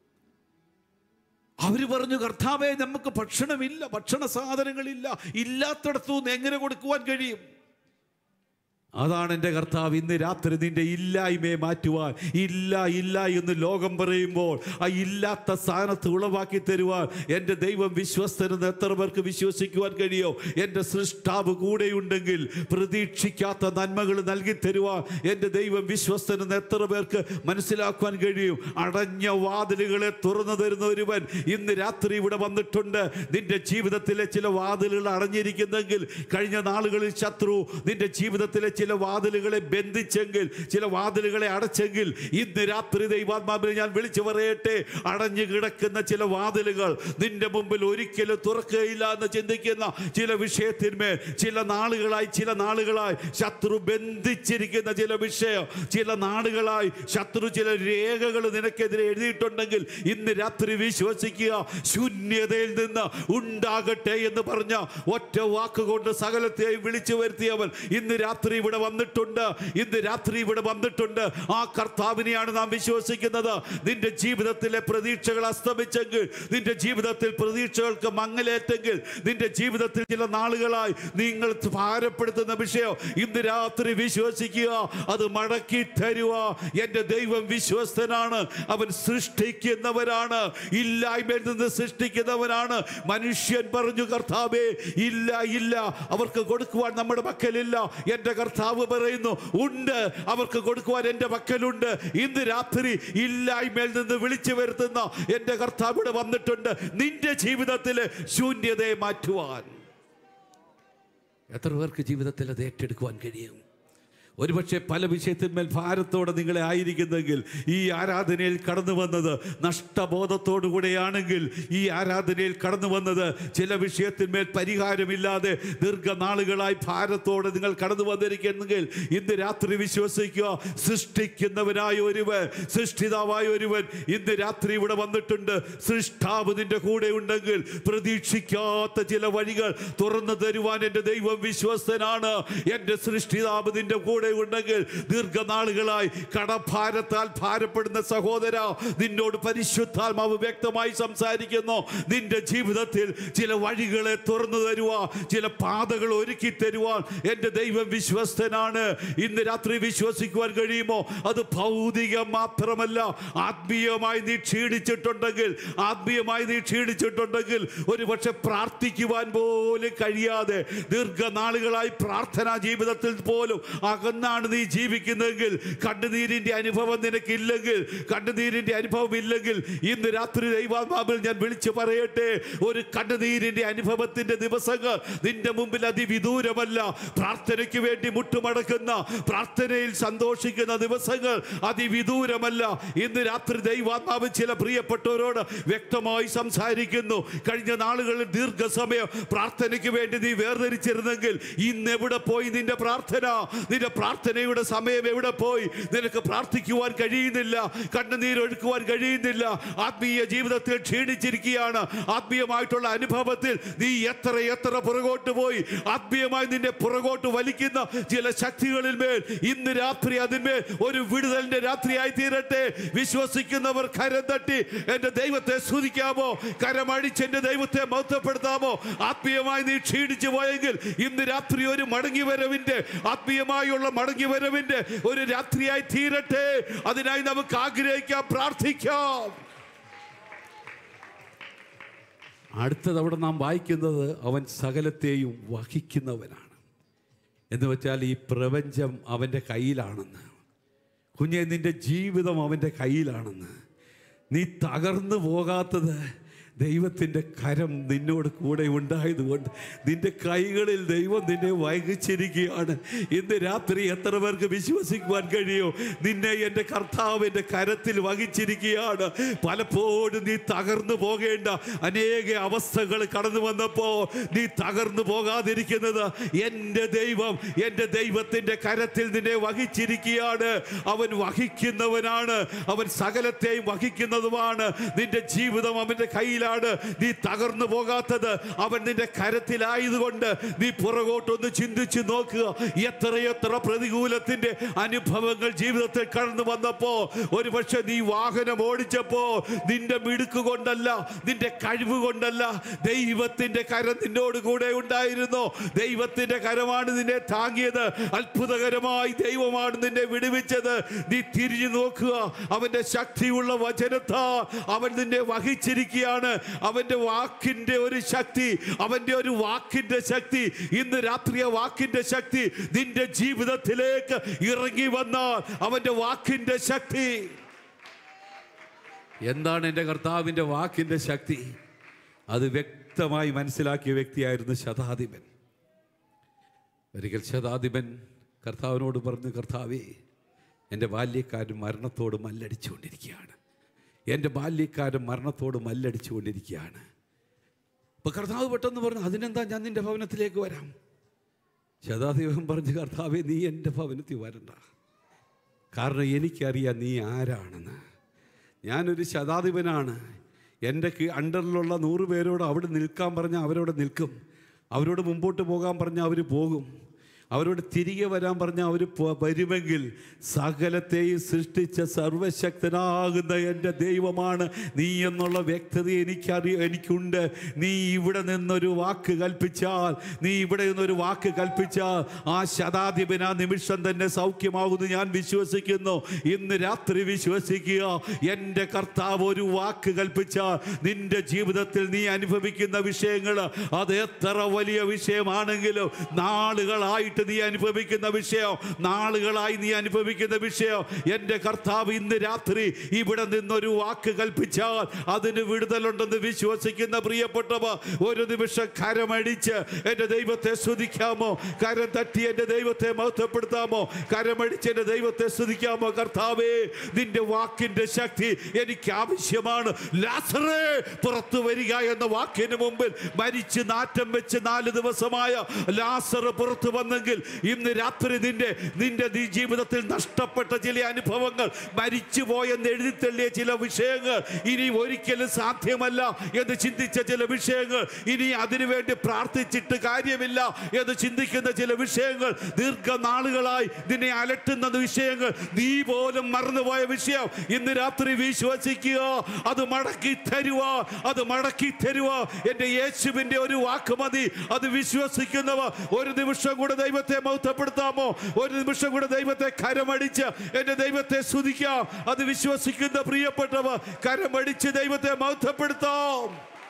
അവർ പറഞ്ഞു കർത്താവെ നമുക്ക് ഭക്ഷണമില്ല ഭക്ഷണ സാധനങ്ങളില്ല ഇല്ലാത്തടത്തു നിന്ന് എങ്ങനെ കൊടുക്കുവാൻ കഴിയും അതാണ് എൻ്റെ കർത്താവ് ഇന്ന് രാത്രി നിന്റെ ഇല്ലായ്മയെ മാറ്റുവാൻ ഇല്ല ഇല്ല എന്ന് ലോകം പറയുമ്പോൾ ആ ഇല്ലാത്ത സ്ഥാനത്ത് ഉളവാക്കി തരുവാൻ എൻ്റെ ദൈവം വിശ്വസ്തനെന്ന് എത്ര പേർക്ക് വിശ്വസിക്കുവാൻ കഴിയോ എൻ്റെ സൃഷ്ടാവ് കൂടെയുണ്ടെങ്കിൽ പ്രതീക്ഷിക്കാത്ത നന്മകൾ നൽകി തരുവാൻ എൻ്റെ ദൈവം വിശ്വസ്തനെന്ന് എത്ര പേർക്ക് മനസ്സിലാക്കുവാൻ കഴിയും അടഞ്ഞ വാതിലുകളെ തുറന്നു തരുന്ന ഒരുവൻ ഇന്ന് രാത്രി ഇവിടെ വന്നിട്ടുണ്ട് നിന്റെ ജീവിതത്തിലെ ചില വാതിലുകൾ അടഞ്ഞിരിക്കുന്നെങ്കിൽ കഴിഞ്ഞ നാളുകളിൽ ശത്രു നിന്റെ ജീവിതത്തിലെ ചില വാതിലുകളെ ബന്ധിച്ചെങ്കിൽ ചില വാതിലുകളെ അടച്ചെങ്കിൽ ഇന്ന് രാത്രി ദൈവാത്മാവിനെ ഞാൻ വിളിച്ചു പറയട്ടെ അടഞ്ഞു കിടക്കുന്ന ചില വാതിലുകൾ നിന്റെ മുമ്പിൽ ഒരിക്കലും തുറക്കുകയില്ല എന്ന് ചിന്തിക്കുന്ന ചില വിഷയത്തിന്മേൽ ചില നാളുകളായി ചില നാളുകളായി ശത്രു ബന്ധിച്ചിരിക്കുന്ന ചില വിഷയം ചില നാടുകളായി ശത്രു ചില രേഖകൾ നിനക്കെതിരെ എഴുതിയിട്ടുണ്ടെങ്കിൽ ഇന്ന് രാത്രി വിശ്വസിക്കുക ശൂന്യതയിൽ നിന്ന് ഉണ്ടാകട്ടെ എന്ന് പറഞ്ഞ ഒറ്റ വാക്കുകൊണ്ട് സകലത്തെയും വിളിച്ചു വരുത്തിയവൻ ഇന്ന് രാത്രി ഇവിടെ വന്നിട്ടുണ്ട് ഇന്ന് രാത്രി ഇവിടെ വന്നിട്ടുണ്ട് ആ കർത്താവിനെയാണ് നാം വിശ്വസിക്കുന്നത് നിന്റെ ജീവിതത്തിലെ പ്രതീക്ഷകൾ അസ്തമിച്ചെങ്കിൽ നിന്റെ ജീവിതത്തിൽ പ്രതീക്ഷകൾക്ക് മങ്ങലേറ്റെങ്കിൽ നിന്റെ ജീവിതത്തിൽ ചില നാളുകളായി നിങ്ങൾ ഭാരപ്പെടുത്തുന്ന വിഷയം ഇന്ന് രാത്രി വിശ്വസിക്കുക അത് മടക്കി തരുക എൻ്റെ ദൈവം വിശ്വസ്തനാണ് അവൻ സൃഷ്ടിക്കുന്നവരാണ് ഇല്ലായ്മയിൽ നിന്ന് സൃഷ്ടിക്കുന്നവനാണ് മനുഷ്യൻ പറഞ്ഞു കർത്താവേ ഇല്ല ഇല്ല അവർക്ക് കൊടുക്കുവാൻ നമ്മുടെ പക്കലില്ല എൻ്റെ കർത്താവ് പറയുന്നു ഉണ്ട് അവർക്ക് കൊടുക്കുവാൻ എൻ്റെ പക്കലുണ്ട് ഇന്ന് രാത്രി ഇല്ലായ്മയിൽ നിന്ന് വിളിച്ചു വരുത്തുന്ന എൻ്റെ കർത്താവ് ഇവിടെ വന്നിട്ടുണ്ട് നിന്റെ ജീവിതത്തിൽ ശൂന്യതയെ മാറ്റുവാൻ എത്ര പേർക്ക് ജീവിതത്തിൽ അത് ഏറ്റെടുക്കുവാൻ കഴിയും ഒരുപക്ഷെ പല വിഷയത്തിന്മേൽ ഭാരത്തോടെ നിങ്ങളെ ആയിരിക്കുന്നെങ്കിൽ ഈ ആരാധനയിൽ കടന്നു വന്നത് നഷ്ടബോധത്തോടുകൂടെയാണെങ്കിൽ ഈ ആരാധനയിൽ കടന്നു വന്നത് ചില വിഷയത്തിന്മേൽ പരിഹാരമില്ലാതെ ദീർഘനാളുകളായി ഭാരത്തോടെ നിങ്ങൾ കടന്നു വന്നിരിക്കുന്നെങ്കിൽ ഇന്ന് രാത്രി വിശ്വസിക്കുക സൃഷ്ടിക്കുന്നവനായ ഒരുവൻ സൃഷ്ടിതാവായ ഒരുവൻ ഇന്ന് രാത്രി ഇവിടെ വന്നിട്ടുണ്ട് സൃഷ്ടാവ് നിന്റെ കൂടെ ഉണ്ടെങ്കിൽ പ്രതീക്ഷിക്കാത്ത ചില വഴികൾ തുറന്നു തരുവാൻ എൻ്റെ ദൈവം വിശ്വസ്തനാണ് എൻ്റെ സൃഷ്ടിതാവ് നിന്റെ കൂടെ കൂടെ ഉണ്ടെങ്കിൽ ദീർഘനാളുകളായി കടഭാരത്താൽ ഭാരപ്പെടുന്ന സഹോദര നിന്നോട് പരിശുദ്ധാത്മാവ് വ്യക്തമായി സംസാരിക്കുന്നു നിന്റെ ജീവിതത്തിൽ ചില വഴികളെ തുറന്നു തരുവാൻ ചില പാതകൾ ഒരുക്കി തരുവാൻ എൻ്റെ ദൈവം വിശ്വസ്തനാണ് ഇന്ന് രാത്രി വിശ്വസിക്കുവാൻ കഴിയുമോ അത് ഭൗതികം മാത്രമല്ല ആത്മീയമായി നീ ക്ഷീണിച്ചിട്ടുണ്ടെങ്കിൽ ആത്മീയമായി നീ ക്ഷീണിച്ചിട്ടുണ്ടെങ്കിൽ ഒരു പക്ഷെ പ്രാർത്ഥിക്കുവാൻ പോലും കഴിയാതെ ദീർഘനാളുകളായി പ്രാർത്ഥനാ ജീവിതത്തിൽ പോലും അകന്നാണ് നീ ജീവിക്കുന്നതെങ്കിൽ കണ്ണുനീരിന്റെ അനുഭവം നിനക്കില്ലെങ്കിൽ കണ്ണുനീരിന്റെ അനുഭവം ഇല്ലെങ്കിൽ ഇന്ന് രാത്രി ദൈവാത്മാവിൽ ഞാൻ വിളിച്ചു പറയട്ടെ ഒരു കണ്ണുനീരിന്റെ അനുഭവത്തിന്റെ ദിവസങ്ങൾ നിന്റെ മുമ്പിൽ അതിവിദൂരമല്ല പ്രാർത്ഥനയ്ക്ക് വേണ്ടി മുട്ടുമടക്കുന്ന പ്രാർത്ഥനയിൽ സന്തോഷിക്കുന്ന ദിവസങ്ങൾ അതിവിദൂരമല്ല ഇന്ന് രാത്രി ദൈവാത്മാവ് ചില പ്രിയപ്പെട്ടവരോട് വ്യക്തമായി സംസാരിക്കുന്നു കഴിഞ്ഞ നാളുകളിൽ ദീർഘസമയം പ്രാർത്ഥനയ്ക്ക് വേണ്ടി നീ വേർതിരിച്ചിരുന്നെങ്കിൽ ഇന്ന് എവിടെ പോയി നിന്റെ പ്രാർത്ഥന നിന്റെ പ്രാർത്ഥനയുടെ സമയം എവിടെ പോയി നിനക്ക് പ്രാർത്ഥിക്കുവാൻ കഴിയുന്നില്ല കണ്ണുനീരൊഴുക്കുവാൻ കഴിയുന്നില്ല ആത്മീയ ജീവിതത്തിൽ ക്ഷീണിച്ചിരിക്കുകയാണ് ആത്മീയമായിട്ടുള്ള അനുഭവത്തിൽ നീ എത്ര എത്ര പുറകോട്ട് പോയി ആത്മീയമായി നിന്നെ പുറകോട്ട് വലിക്കുന്ന ചില ശക്തികളിൽ മേൽ ഇന്ന് രാത്രി അതിന്മേൽ ഒരു വിടുതലിന്റെ രാത്രിയായി തീരട്ടെ വിശ്വസിക്കുന്നവർ കരം തട്ടി എന്റെ ദൈവത്തെ സ്തുതിക്കാമോ കരമടിച്ച് എന്റെ ദൈവത്തെ മഹത്വപ്പെടുത്താമോ ആത്മീയമായി നീ ക്ഷീണിച്ചു പോയെങ്കിൽ ഇന്ന് രാത്രി ഒരു മടങ്ങി വരവിന്റെ ആത്മീയമായുള്ള മടങ്ങി വരവിന്റെ ഒരു രാത്രിയായി തീരട്ടെ അതിനായി നമുക്ക് ആഗ്രഹിക്കാം പ്രാർത്ഥിക്കാം അടുത്തത് അവിടെ നാം വായിക്കുന്നത് അവൻ സകലത്തെയും വഹിക്കുന്നവനാണ് എന്ന് വെച്ചാൽ ഈ പ്രപഞ്ചം അവൻ്റെ കയ്യിലാണെന്ന് കുഞ്ഞെ നിന്റെ ജീവിതം അവൻ്റെ കയ്യിലാണെന്ന് നീ തകർന്നു പോകാത്തത് ദൈവത്തിൻ്റെ കരം നിന്നോട് കൂടെ ഉണ്ടായതുകൊണ്ട് നിന്റെ കൈകളിൽ ദൈവം നിന്നെ വഹിച്ചിരിക്കുകയാണ് ഇന്ന് രാത്രി എത്ര പേർക്ക് വിശ്വസിക്കുവാൻ കഴിയോ നിന്നെ എൻ്റെ കർത്താവിൻ്റെ കരത്തിൽ വഹിച്ചിരിക്കുകയാണ് പലപ്പോഴും നീ തകർന്നു പോകേണ്ട അനേക അവസ്ഥകൾ കടന്നു വന്നപ്പോൾ നീ തകർന്നു പോകാതിരിക്കുന്നത് എൻ്റെ ദൈവം എൻ്റെ ദൈവത്തിൻ്റെ കരത്തിൽ നിന്നെ വഹിച്ചിരിക്കുകയാണ് അവൻ വഹിക്കുന്നവനാണ് അവൻ സകലത്തെയും വഹിക്കുന്നതുമാണ് നിന്റെ ജീവിതം അവൻ്റെ കയ്യിലാണ് നീ തകർന്നു പോകാത്തത് അവൻ നിന്റെ കരത്തിലായതുകൊണ്ട് നീ പുറകോട്ടൊന്ന് ചിന്തിച്ചു നോക്കുക എത്രയെത്ര പ്രതികൂലത്തിന്റെ അനുഭവങ്ങൾ ജീവിതത്തിൽ കടന്നു വന്നപ്പോ ഒരുപക്ഷെ നീ വാഹനം ഓടിച്ചപ്പോ നിന്റെ മിടുക്ക് കൊണ്ടല്ല നിന്റെ കഴിവ് കൊണ്ടല്ല ദൈവത്തിന്റെ കരം നിന്നോട് കൂടെ ഉണ്ടായിരുന്നു ദൈവത്തിന്റെ കരമാണ് നിന്നെ താങ്ങിയത് അത്ഭുതകരമായി ദൈവമാണ് നിന്നെ വിടുവിച്ചത് നീ തിരിഞ്ഞു നോക്കുക അവന്റെ ശക്തിയുള്ള വചനത്താ അവൻ നിന്നെ വഹിച്ചിരിക്കുകയാണ് അവന്റെ വാക്കിന്റെ ഒരു ശക്തി അവന്റെ ഒരു വാക്കിന്റെ ശക്തി ഇന്ന് രാത്രിയ വാക്കിന്റെ ശക്തി നിന്റെ ജീവിതത്തിലേക്ക് ഇറങ്ങി വന്നാൽ അവന്റെ വാക്കിന്റെ ശക്തി എന്താണ് എൻ്റെ കർത്താവിൻ്റെ വാക്കിൻ്റെ ശക്തി അത് വ്യക്തമായി മനസ്സിലാക്കിയ വ്യക്തിയായിരുന്നു ശതാധിപൻ ഒരിക്കൽ ശതാധിപൻ കർത്താവിനോട് പറഞ്ഞു കർത്താവേ എൻ്റെ ബാല്യക്കാരൻ മരണത്തോട് മല്ലടിച്ചുകൊണ്ടിരിക്കുകയാണ് എൻ്റെ ബാല്യക്കാരൻ മരണത്തോട് മല്ലടിച്ചുകൊണ്ടിരിക്കുകയാണ് അപ്പോൾ കർത്താവ് പെട്ടെന്ന് പറഞ്ഞു അതിനെന്താ ഞാൻ നിൻ്റെ ഭവനത്തിലേക്ക് വരാം ശതാധിപൻ പറഞ്ഞു കർത്താവേ നീ എൻ്റെ ഭവനത്തിൽ വരണ്ട കാരണം എനിക്കറിയാം നീ ആരാണെന്ന് ഞാനൊരു ശതാധിപനാണ് എൻ്റെ കീ- അണ്ടറിലുള്ള നൂറ് പേരോട് അവിടെ നിൽക്കാൻ പറഞ്ഞാൽ അവരോട് നിൽക്കും അവരോട് മുമ്പോട്ട് പോകാൻ പറഞ്ഞാൽ അവർ പോകും അവരോട് തിരികെ വരാൻ പറഞ്ഞാൽ അവർ വരുമെങ്കിൽ സകലത്തെയും സൃഷ്ടിച്ച സർവശക്തനാകുന്ന എൻ്റെ ദൈവമാണ് നീ എന്നുള്ള വ്യക്തത എനിക്കറിയ എനിക്കുണ്ട് നീ ഇവിടെ നിന്നൊരു വാക്ക് കൽപ്പിച്ചാൽ നീ ഇവിടെ നിന്നൊരു വാക്ക് കൽപ്പിച്ചാൽ ആ ശതാധിപൻ ആ നിമിഷം തന്നെ സൗഖ്യമാകുന്നു ഞാൻ വിശ്വസിക്കുന്നു ഇന്ന് രാത്രി വിശ്വസിക്കുക എൻ്റെ കർത്താവ് ഒരു വാക്ക് കൽപ്പിച്ചാൽ നിന്റെ ജീവിതത്തിൽ നീ അനുഭവിക്കുന്ന വിഷയങ്ങൾ അത് എത്ര വലിയ വിഷയമാണെങ്കിലും നാളുകളായിട്ട് നീ അനുഭവിക്കുന്ന വിഷയം നാളുകളായി നീ അനുഭവിക്കുന്ന വിഷയം എൻ്റെ കർത്താവ് ഇന്ന് രാത്രി ഇവിടെ നിന്നൊരു വാക്ക് കൽപ്പിച്ചാൽ അതിന് വിടുതലുണ്ടെന്ന് വിശ്വസിക്കുന്ന പ്രിയപ്പെട്ടവ ഒരു നിമിഷം കരമടിച്ച് എൻ്റെ ദൈവത്തെ സ്തുതിക്കാമോ കരം തട്ടി എൻ്റെ ദൈവത്തെ മഹത്വപ്പെടുത്താമോ കരമടിച്ച് എൻ്റെ ദൈവത്തെ സ്തുതിക്കാമോ കർത്താവേ നിന്റെ വാക്കിന്റെ ശക്തി എനിക്ക് ആവശ്യമാണ് ലാസറേ പുറത്തു വരിക എന്ന വാക്കിന് മുമ്പിൽ മരിച്ച് നാറ്റം വെച്ച് നാല് ദിവസമായ ലാസർ പുറത്തു വന്നെങ്കിൽ ആണെങ്കിൽ ഇന്ന് രാത്രി നിന്റെ നിന്റെ നീ ജീവിതത്തിൽ നഷ്ടപ്പെട്ട ചില അനുഭവങ്ങൾ മരിച്ചുപോയെന്ന് എഴുതി തള്ളിയ ചില വിഷയങ്ങൾ ഇനി ഒരിക്കലും സാധ്യമല്ല എന്ന് ചിന്തിച്ച ചില വിഷയങ്ങൾ ഇനി അതിനുവേണ്ടി പ്രാർത്ഥിച്ചിട്ട് കാര്യമില്ല എന്ന് ചിന്തിക്കുന്ന ചില വിഷയങ്ങൾ ദീർഘനാളുകളായി നിന്നെ അലട്ടുന്ന വിഷയങ്ങൾ നീ പോലും മറന്നുപോയ വിഷയം ഇന്ന് രാത്രി വിശ്വസിക്കുക അത് മടക്കി തരുക അത് മടക്കി തരുക എൻ്റെ യേശുവിൻ്റെ ഒരു വാക്ക് മതി അത് വിശ്വസിക്കുന്നവ ഒരു നിമിഷം കൂടെ ദൈവത്തെ മൗത്തപ്പെടുത്താമോ ഒരു നിമിഷം കൂടെ ദൈവത്തെ കരമടിച്ച് എൻ്റെ ദൈവത്തെ സ്തുതിക്കാം അത് വിശ്വസിക്കുന്ന പ്രിയപ്പെട്ടവ കരമടിച്ച് ദൈവത്തെ മൗത്തപ്പെടുത്താം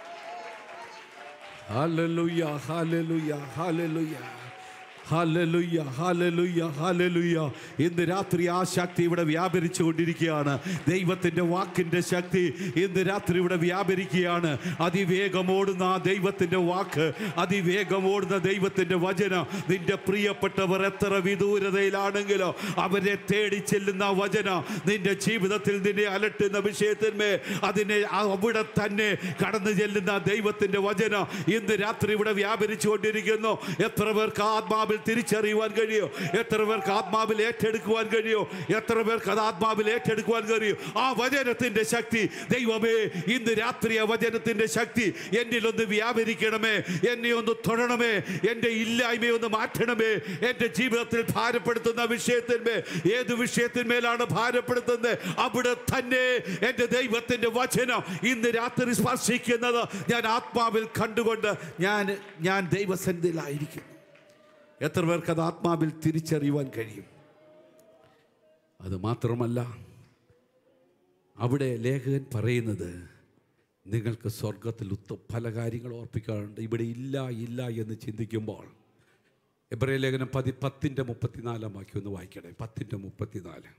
hallelujah hallelujah hallelujah hallelujah hallelujah hallelujah ഇന്ന് രാത്രി ആ ശക്തി ഇവിടെ വ്യാപരിച്ചു കൊണ്ടിരിക്കുകയാണ് ദൈവത്തിൻ്റെ വാക്കിൻ്റെ ശക്തി ഇന്ന് രാത്രി ഇവിടെ വ്യാപരിക്കുകയാണ് അതിവേഗമോടുന്ന ആ ദൈവത്തിൻ്റെ വാക്ക് അതിവേഗമോടുന്ന ദൈവത്തിൻ്റെ വചനം നിന്റെ പ്രിയപ്പെട്ടവർ എത്ര വിദൂരതയിലാണെങ്കിലോ അവരെ തേടി ചെല്ലുന്ന ആ വചനം നിന്റെ ജീവിതത്തിൽ നിന്നെ അലട്ടുന്ന വിഷയത്തിന്മേൽ അതിനെ അവിടെ തന്നെ കടന്നു ചെല്ലുന്ന ദൈവത്തിൻ്റെ വചനം ഇന്ന് രാത്രി ഇവിടെ വ്യാപരിച്ചു കൊണ്ടിരിക്കുന്നു എത്ര പേർക്ക് ആത്മാവിൽ തിരിച്ചറിയുവാൻ കഴിയോ എത്ര പേർക്ക് ആത്മാവിൽ ഏറ്റെടുക്കുവാൻ കഴിയോ എത്ര പേർക്ക് അത് ആത്മാവിൽ ഏറ്റെടുക്കുവാൻ കഴിയോ ആ വചനത്തിന്റെ ശക്തി ദൈവമേ ഇന്ന് രാത്രി ആ വചനത്തിന്റെ ശക്തി എന്നിൽ ഒന്ന് വ്യാപരിക്കണമേ എന്നെ ഒന്ന് തൊഴണമേ എൻ്റെ ഇല്ലായ്മയെ ഒന്ന് മാറ്റണമേ എൻ്റെ ജീവിതത്തിൽ ഭാരപ്പെടുത്തുന്ന വിഷയത്തിന്മേൽ ഏത് വിഷയത്തിന്മേലാണ് ഭാരപ്പെടുത്തുന്നത് അവിടെ തന്നെ എൻ്റെ ദൈവത്തിൻ്റെ വചനം ഇന്ന് രാത്രി സ്പർശിക്കുന്നത് ഞാൻ ആത്മാവിൽ കണ്ടുകൊണ്ട് ഞാൻ ഞാൻ ദൈവസന്നിധിയിലായിരിക്കും എത്ര പേർക്ക് അത് ആത്മാവിൽ തിരിച്ചറിയുവാൻ കഴിയും അത് മാത്രമല്ല അവിടെ ലേഖകൻ പറയുന്നത് നിങ്ങൾക്ക് സ്വർഗത്തിൽ ഉത്ത പല കാര്യങ്ങൾ ഓർപ്പിക്കാറുണ്ട് ഇവിടെ ഇല്ല ഇല്ല എന്ന് ചിന്തിക്കുമ്പോൾ എബ്രേ ലേഖനം പതി പത്തിൻ്റെ മുപ്പത്തിനാലാം വാക്യം ഒന്ന് വായിക്കണേ പത്തിൻ്റെ മുപ്പത്തിനാല്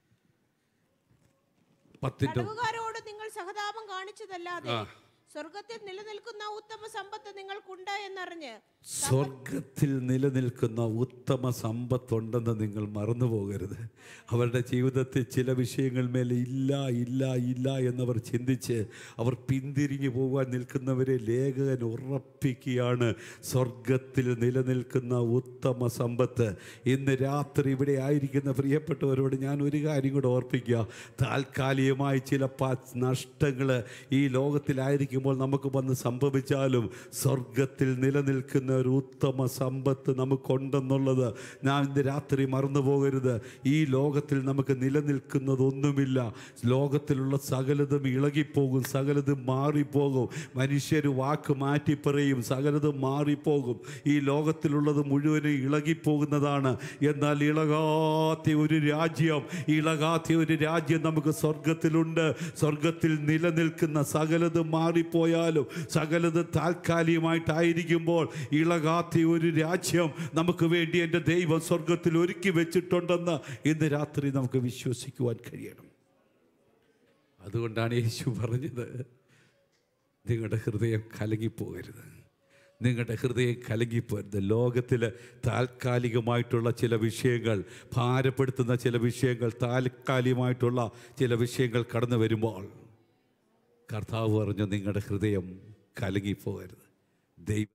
പത്തിൻ്റെ തടവുകാരോട് നിങ്ങൾ സഹതാപം കാണിച്ചതല്ലാതെ ആ. സ്വർഗത്തിൽ നിലനിൽക്കുന്ന ഉത്തമ സമ്പത്ത് നിങ്ങൾക്കുണ്ട് എന്നറിഞ്ഞ് സ്വർഗത്തിൽ നിലനിൽക്കുന്ന ഉത്തമ സമ്പത്തുണ്ടെന്ന് നിങ്ങൾ മറന്നു പോകരുത് അവരുടെ ജീവിതത്തിൽ ചില വിഷയങ്ങൾ മേലെ ഇല്ല ഇല്ല ഇല്ല എന്നവർ ചിന്തിച്ച് അവർ പിന്തിരിഞ്ഞു പോകാൻ നിൽക്കുന്നവരെ ലേഖകൻ ഉറപ്പിക്കുകയാണ് സ്വർഗത്തിൽ നിലനിൽക്കുന്ന ഉത്തമ സമ്പത്ത് ഇന്ന് രാത്രി ഇവിടെ ആയിരിക്കുന്ന പ്രിയപ്പെട്ടവരോട് ഞാൻ ഒരു കാര്യം കൂടെ ഓർപ്പിക്കുക താൽക്കാലികമായി ചില നഷ്ടങ്ങൾ ഈ ലോകത്തിലായിരിക്കുമ്പോൾ നമുക്ക് വന്ന് സംഭവിച്ചാലും സ്വർഗത്തിൽ നിലനിൽക്കുന്ന ഒരു ഉത്തമ സമ്പത്ത് നമുക്കുണ്ടെന്നുള്ളത് ഞാൻ ഇന്ന് രാത്രി മറന്നു പോകരുത് ഈ ലോകത്തിൽ നമുക്ക് നിലനിൽക്കുന്നതൊന്നുമില്ല ലോകത്തിലുള്ള സകലതും ഇളകിപ്പോകും സകലതും മാറിപ്പോകും മനുഷ്യർ വാക്ക് മാറ്റി പറയും സകലതും മാറിപ്പോകും ഈ ലോകത്തിലുള്ളത് മുഴുവനും ഇളകിപ്പോകുന്നതാണ് എന്നാൽ ഇളകാത്ത ഒരു രാജ്യം ഇളകാത്ത ഒരു രാജ്യം നമുക്ക് സ്വർഗത്തിലുണ്ട് സ്വർഗത്തിൽ നിലനിൽക്കുന്ന സകലതും മാറിപ്പോയാലും സകലതും താൽക്കാലികമായിട്ടായിരിക്കുമ്പോൾ ഇളകാത്ത ഒരു രാജ്യം നമുക്ക് വേണ്ടി എൻ്റെ ദൈവം സ്വർഗത്തിൽ ഒരുക്കി വെച്ചിട്ടുണ്ടെന്ന് ഇന്ന് രാത്രി നമുക്ക് വിശ്വസിക്കുവാൻ കഴിയണം അതുകൊണ്ടാണ് യേശു പറഞ്ഞത് നിങ്ങളുടെ ഹൃദയം കലങ്ങിപ്പോകരുത് നിങ്ങളുടെ ഹൃദയം കലങ്ങിപ്പോരുത് ലോകത്തിൽ താൽക്കാലികമായിട്ടുള്ള ചില വിഷയങ്ങൾ ഭാരപ്പെടുത്തുന്ന ചില വിഷയങ്ങൾ താൽക്കാലികമായിട്ടുള്ള ചില വിഷയങ്ങൾ കടന്നു വരുമ്പോൾ കർത്താവ് പറഞ്ഞു നിങ്ങളുടെ ഹൃദയം കലങ്ങിപ്പോകരുത് ദൈവം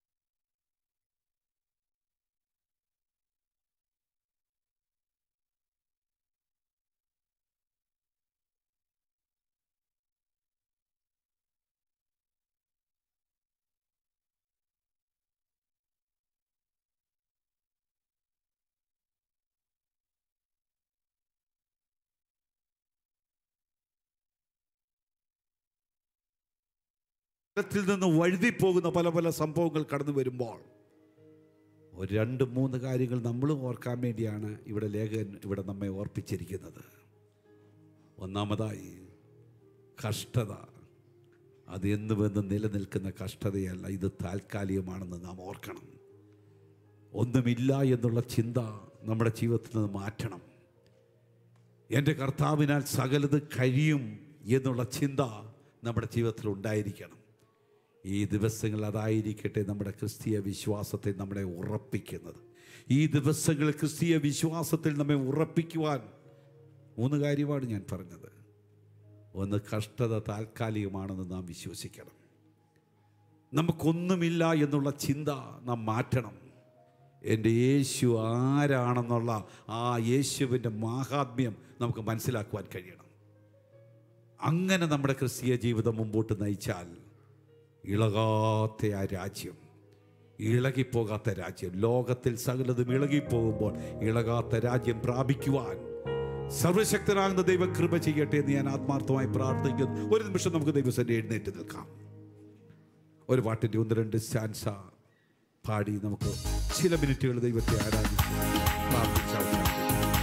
ത്തിൽ നിന്ന് വഴുതിപ്പോകുന്ന പല പല സംഭവങ്ങൾ കടന്നു വരുമ്പോൾ ഒരു രണ്ട് മൂന്ന് കാര്യങ്ങൾ നമ്മളും ഓർക്കാൻ വേണ്ടിയാണ് ഇവിടെ ലേഖകൻ ഇവിടെ നമ്മെ ഓർപ്പിച്ചിരിക്കുന്നത് ഒന്നാമതായി കഷ്ടത അത് എന്നുവെന്ന് നിലനിൽക്കുന്ന കഷ്ടതയല്ല ഇത് താൽക്കാലികമാണെന്ന് നാം ഓർക്കണം ഒന്നുമില്ല എന്നുള്ള ചിന്ത നമ്മുടെ ജീവിതത്തിൽ നിന്ന് മാറ്റണം എൻ്റെ കർത്താവിനാൽ സകലത് കഴിയും എന്നുള്ള ചിന്ത നമ്മുടെ ജീവിതത്തിൽ ഉണ്ടായിരിക്കണം ഈ ദിവസങ്ങൾ അതായിരിക്കട്ടെ നമ്മുടെ ക്രിസ്തീയ വിശ്വാസത്തെ നമ്മളെ ഉറപ്പിക്കുന്നത് ഈ ദിവസങ്ങളിൽ ക്രിസ്തീയ വിശ്വാസത്തിൽ നമ്മെ ഉറപ്പിക്കുവാൻ മൂന്ന് കാര്യമാണ് ഞാൻ പറഞ്ഞത് ഒന്ന് കഷ്ടത താൽക്കാലികമാണെന്ന് നാം വിശ്വസിക്കണം നമുക്കൊന്നുമില്ല എന്നുള്ള ചിന്ത നാം മാറ്റണം എൻ്റെ യേശു ആരാണെന്നുള്ള ആ യേശുവിൻ്റെ മാഹാത്മ്യം നമുക്ക് മനസ്സിലാക്കുവാൻ കഴിയണം അങ്ങനെ നമ്മുടെ ക്രിസ്തീയ ജീവിതം മുമ്പോട്ട് നയിച്ചാൽ ഇളകാത്ത ആ രാജ്യം ഇളകിപ്പോകാത്ത രാജ്യം ലോകത്തിൽ സകലതും ഇളകിപ്പോകുമ്പോൾ ഇളകാത്ത രാജ്യം പ്രാപിക്കുവാൻ സർവശക്തനാകുന്ന ദൈവം കൃപ ചെയ്യട്ടെ എന്ന് ഞാൻ ആത്മാർത്ഥമായി പ്രാർത്ഥിക്കുന്നു ഒരു നിമിഷം നമുക്ക് ദൈവസന്റെ എഴുന്നേറ്റ് നിൽക്കാം ഒരു പാട്ടിൻ്റെ ഒന്ന് രണ്ട് സ്റ്റാൻസ പാടി നമുക്ക് ചില മിനിറ്റുകൾ ദൈവത്തെ ആരാധിച്ച് പ്രാർത്ഥിച്ച് അവസാനിപ്പിക്കാം.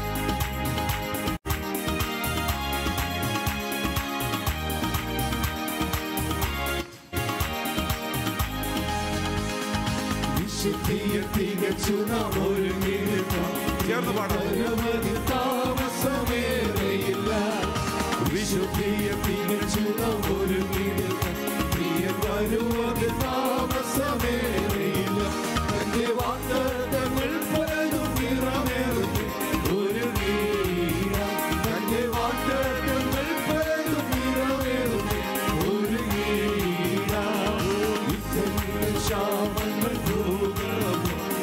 വിശുദ്ധിയെ തികച്ചു നാം ഒരുങ്ങിനിൽക്കാം. ചേർന്ന് പാടാം പരമതി താമസമേറെയില്ല. വിശുദ്ധിയെ തികച്ചു നാം ഒരുങ്ങിനിൽക്കാം. പ്രിയൻ വരുവതിൽ താമസമേറെയില്ല. തന്റെ വാഗ്ദത്തങ്ങൾ പലതും നിറവേറുന്നു. ഒരുങ്ങിയിടാം. തന്റെ വാഗ്ദത്തങ്ങൾ പലതും നിറവേറുന്നു. ഒരുങ്ങിയിടാം. യുദ്ധങ്ങൾ ശാപങ്ങൾ ഭൂകമ്പം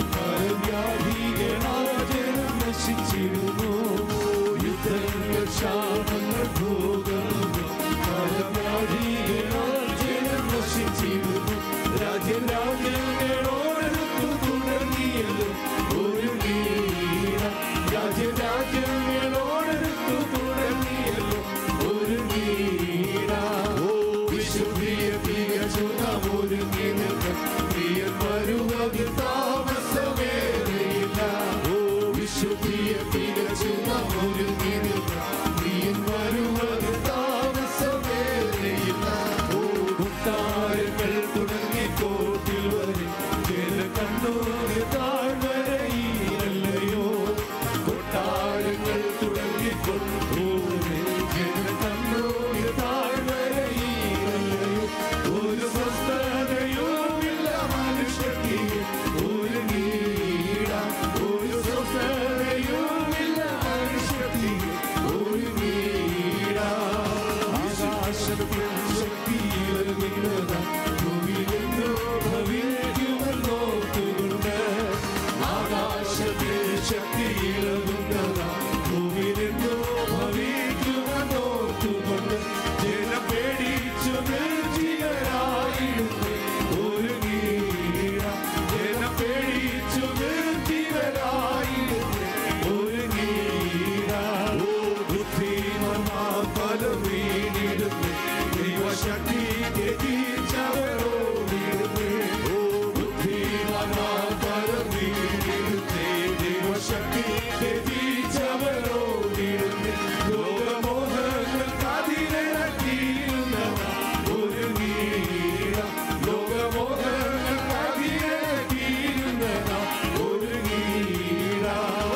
പരവ്യാധികളാജനം നശിച്ചിരുന്നു യുദ്ധങ്ങൾ ശാപങ്ങൾ ഭൂകമ്പം പരവ്യാധികളാജനം നശിച്ചിരുന്നു രാജ്യരാജ്യങ്ങളോടൊത്തു തുടങ്ങിയല്ലോ ഒരു നീട രാജ്യരാജ്യങ്ങളോടൊത്തു തുടങ്ങിയല്ലോ ഒരു നീട വിശുദ്ധിയെ തികച്ചു നാം ഒരുങ്ങി നിൽക്കാം പ്രിയൻ വരുവതിൽ താമസമേറെയില്ല ഓ വിശുദ്ധിയെ തികച്ചു നാം ഒരുങ്ങി നിൽക്കാം പ്രിയൻ വരുവതിൽ താമസമേറെയില്ല ഓ കൊട്ടാരങ്ങൾ തുടങ്ങി കോട്ടിൽ വരെ ജന കണ്ണൂര് താഴ്വരയിലല്ലയോ കൊട്ടാരങ്ങൾ തുടങ്ങി കൊണ്ടൂരെ ജന കണ്ണൂര് താഴ്വരയിലല്ലയോ ഒരു സ്വസ്ഥതയുമില്ല മനുഷ്യർക്ക് ഒരു നീട ഒരു സ്വസ്ഥതയുമില്ല മനുഷ്യർക്ക് ഒരു നീട ആകാശത്തിൽ ശക്തിയിലൊരുങ്ങുന്നത ഭൂമിയിലെന്തോ ഭവിക്കുമെന്നോർത്തുകൊണ്ട് ആകാശത്തിൽ ശക്തിയിലൊരുങ്ങുന്നത ഭൂമിയിലെന്തോ ഭവിക്കുമെന്നോർത്തുകൊണ്ട് ജനം പേടിച്ചു നിർജീവരായിരുന്നു ഒരു നീട ജനം പേടിച്ചു നിർജീവരായിരുന്നു ഒരു നീട ഓ ബുദ്ധിമാ പലം വീണിടുന്നു ദൈവശക്തി ത്യജിച്ചവരോടിടുന്നു ഓ ബുദ്ധിമാ പലം വീണിടുന്നു ദൈവശക്തി ത്യജിച്ചവരോടിടുന്നു ലോകമോഹങ്ങൾ കതിരടക്കിയിരുന്നവ ഒരു നീട ലോകമോഹങ്ങൾ കതിരടക്കിയിരുന്നവ ഒരു നീട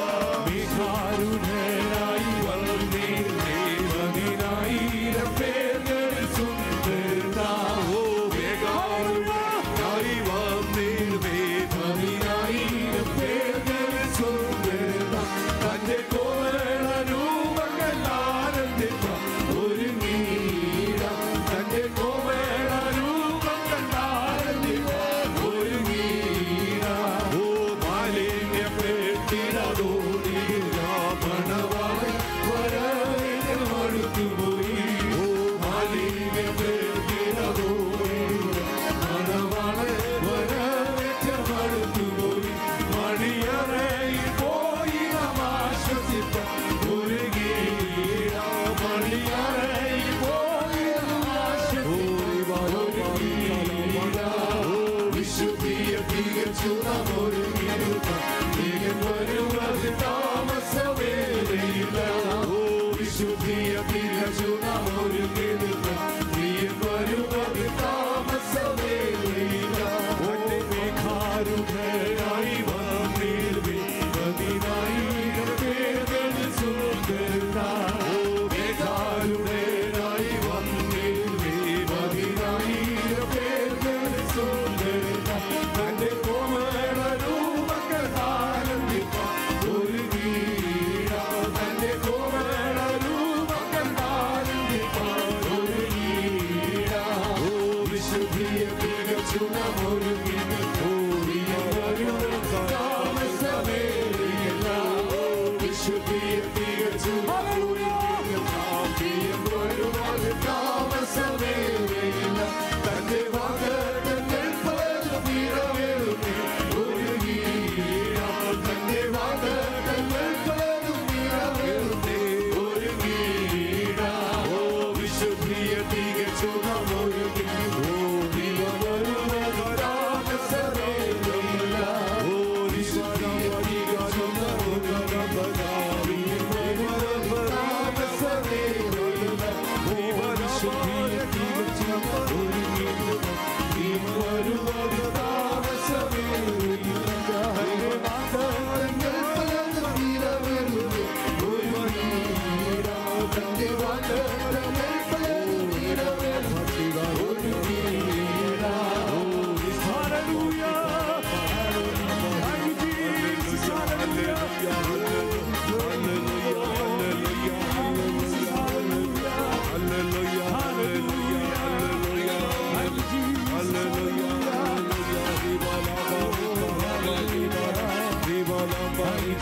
മികാരുണരായി വന്നിരുന്നേ പതിനായിരം പേർകളിൽ സുന്ദരനാവോ മേഘാരുണരായി വന്നിരുന്നേ പതിനായിരം പേർകളിൽ സുന്ദരന തന്റെ കോമള രൂപങ്ങൾ ആനന്ദിപ്പ ഒരു നീട തന്റെ കോമള രൂപങ്ങൾ ആനന്ദിപ്പ ഒരു നീട ഓ മാലിന്യപ്പെട്ടിടതോടിയ മണവാളൻ വരവേറ്റം അടുത്തുപോയി ഓ മാലിന്യപ്പെട്ടിടതോടിയ മണവാളൻ വരവേറ്റം അടുത്തുപോയി മണിയറയിൽ പോയി നാം ആശ്വസിപ്പാൻ ഒരുങ്ങിയിട മണിയറയിൽ പോയി നാം ആശ്വസിപ്പാൻ ഒരുങ്ങിയിട വിശുദ്ധിയെ തികച്ചു നാം ഒരുങ്ങിയിരിക്കാം നീങ്ങൻ വരുവത് താമസമേറെയില്ല ഓ വിശുദ്ധിയെ തികച്ചു നാം ഒരുങ്ങിയിരിക്കാം നീങ്ങൻ വരുവത് താമസമേറെയില്ല ഓ മേഘാരുണരായി വന്നിരുവേ പതിനായിരം പേർകളിൽ സുന്ദരന ഓ മേഘാരുണരായി വന്നിരുവേ പതിനായിരം പേർകളിൽ സുന്ദരന തന്റെ കോമള രൂപങ്ങൾ ആനന്ദിപ്പാൻ ഒരു നീട തന്റെ കോമള രൂപങ്ങൾ ആനന്ദിപ്പാൻ ഒരു നീട ഓ വിശുദ്ധിയെ തികച്ചു നാം ഒരുങ്ങി ഓ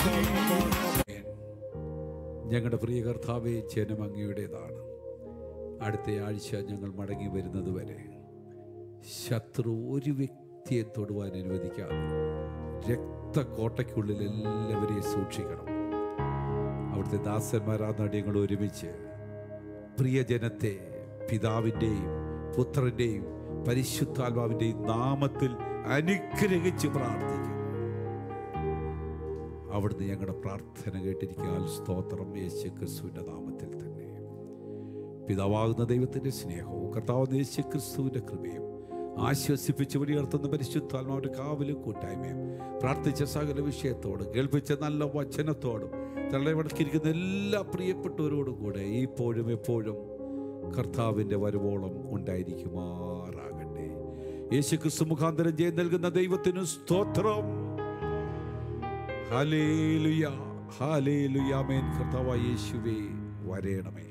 ഞങ്ങളുടെ പ്രിയ കർത്താവെ ജനം അങ്ങയുടേതാണ് അടുത്ത ആഴ്ച ഞങ്ങൾ മടങ്ങി വരുന്നത് വരെ ശത്രു ഒരു വ്യക്തിയെ തൊടുവാൻ അനുവദിക്കാതെ രക്തക്കോട്ടയ്ക്കുള്ളിൽ എല്ലാവരെയും സൂക്ഷിക്കണം അവിടുത്തെ ദാസന്മാരാ നടിയങ്ങൾ ഒരുമിച്ച് പ്രിയജനത്തെ പിതാവിൻ്റെയും പുത്രൻ്റെയും പരിശുദ്ധാത്മാവിൻ്റെയും നാമത്തിൽ അനുഗ്രഹിച്ച് പ്രാർത്ഥിക്കും അവിടുന്ന് ഞങ്ങളുടെ പ്രാർത്ഥന കേട്ടിരിക്കാൻ സ്തോത്രം യേശു ക്രിസ്തുവിൻ്റെ നാമത്തിൽ തന്നെ പിതാവാകുന്ന ദൈവത്തിൻ്റെ സ്നേഹവും കർത്താവുന്ന യേശു ക്രിസ്തുവിൻ്റെ കൃപയും ആശ്വസിപ്പിച്ച് ഉയർത്തുന്ന പരിശുദ്ധാത്മാവിൻ്റെ കാവലും കൂട്ടായ്മയും പ്രാർത്ഥിച്ച സകല വിഷയത്തോടും കേൾപ്പിച്ച നല്ല വചനത്തോടും തള്ളവടക്കിരിക്കുന്ന എല്ലാ പ്രിയപ്പെട്ടവരോടും കൂടെ ഇപ്പോഴും എപ്പോഴും കർത്താവിൻ്റെ വരുവോളം ഉണ്ടായിരിക്കുമാറാകട്ടെ യേശു ക്രിസ്തു മുഖാന്തരം ജയം നൽകുന്ന ദൈവത്തിന് സ്തോത്രം ഹാലേലുയ ഹാലേലുയാമേൻ കർത്താവായ യേശുവേ വരേണമേ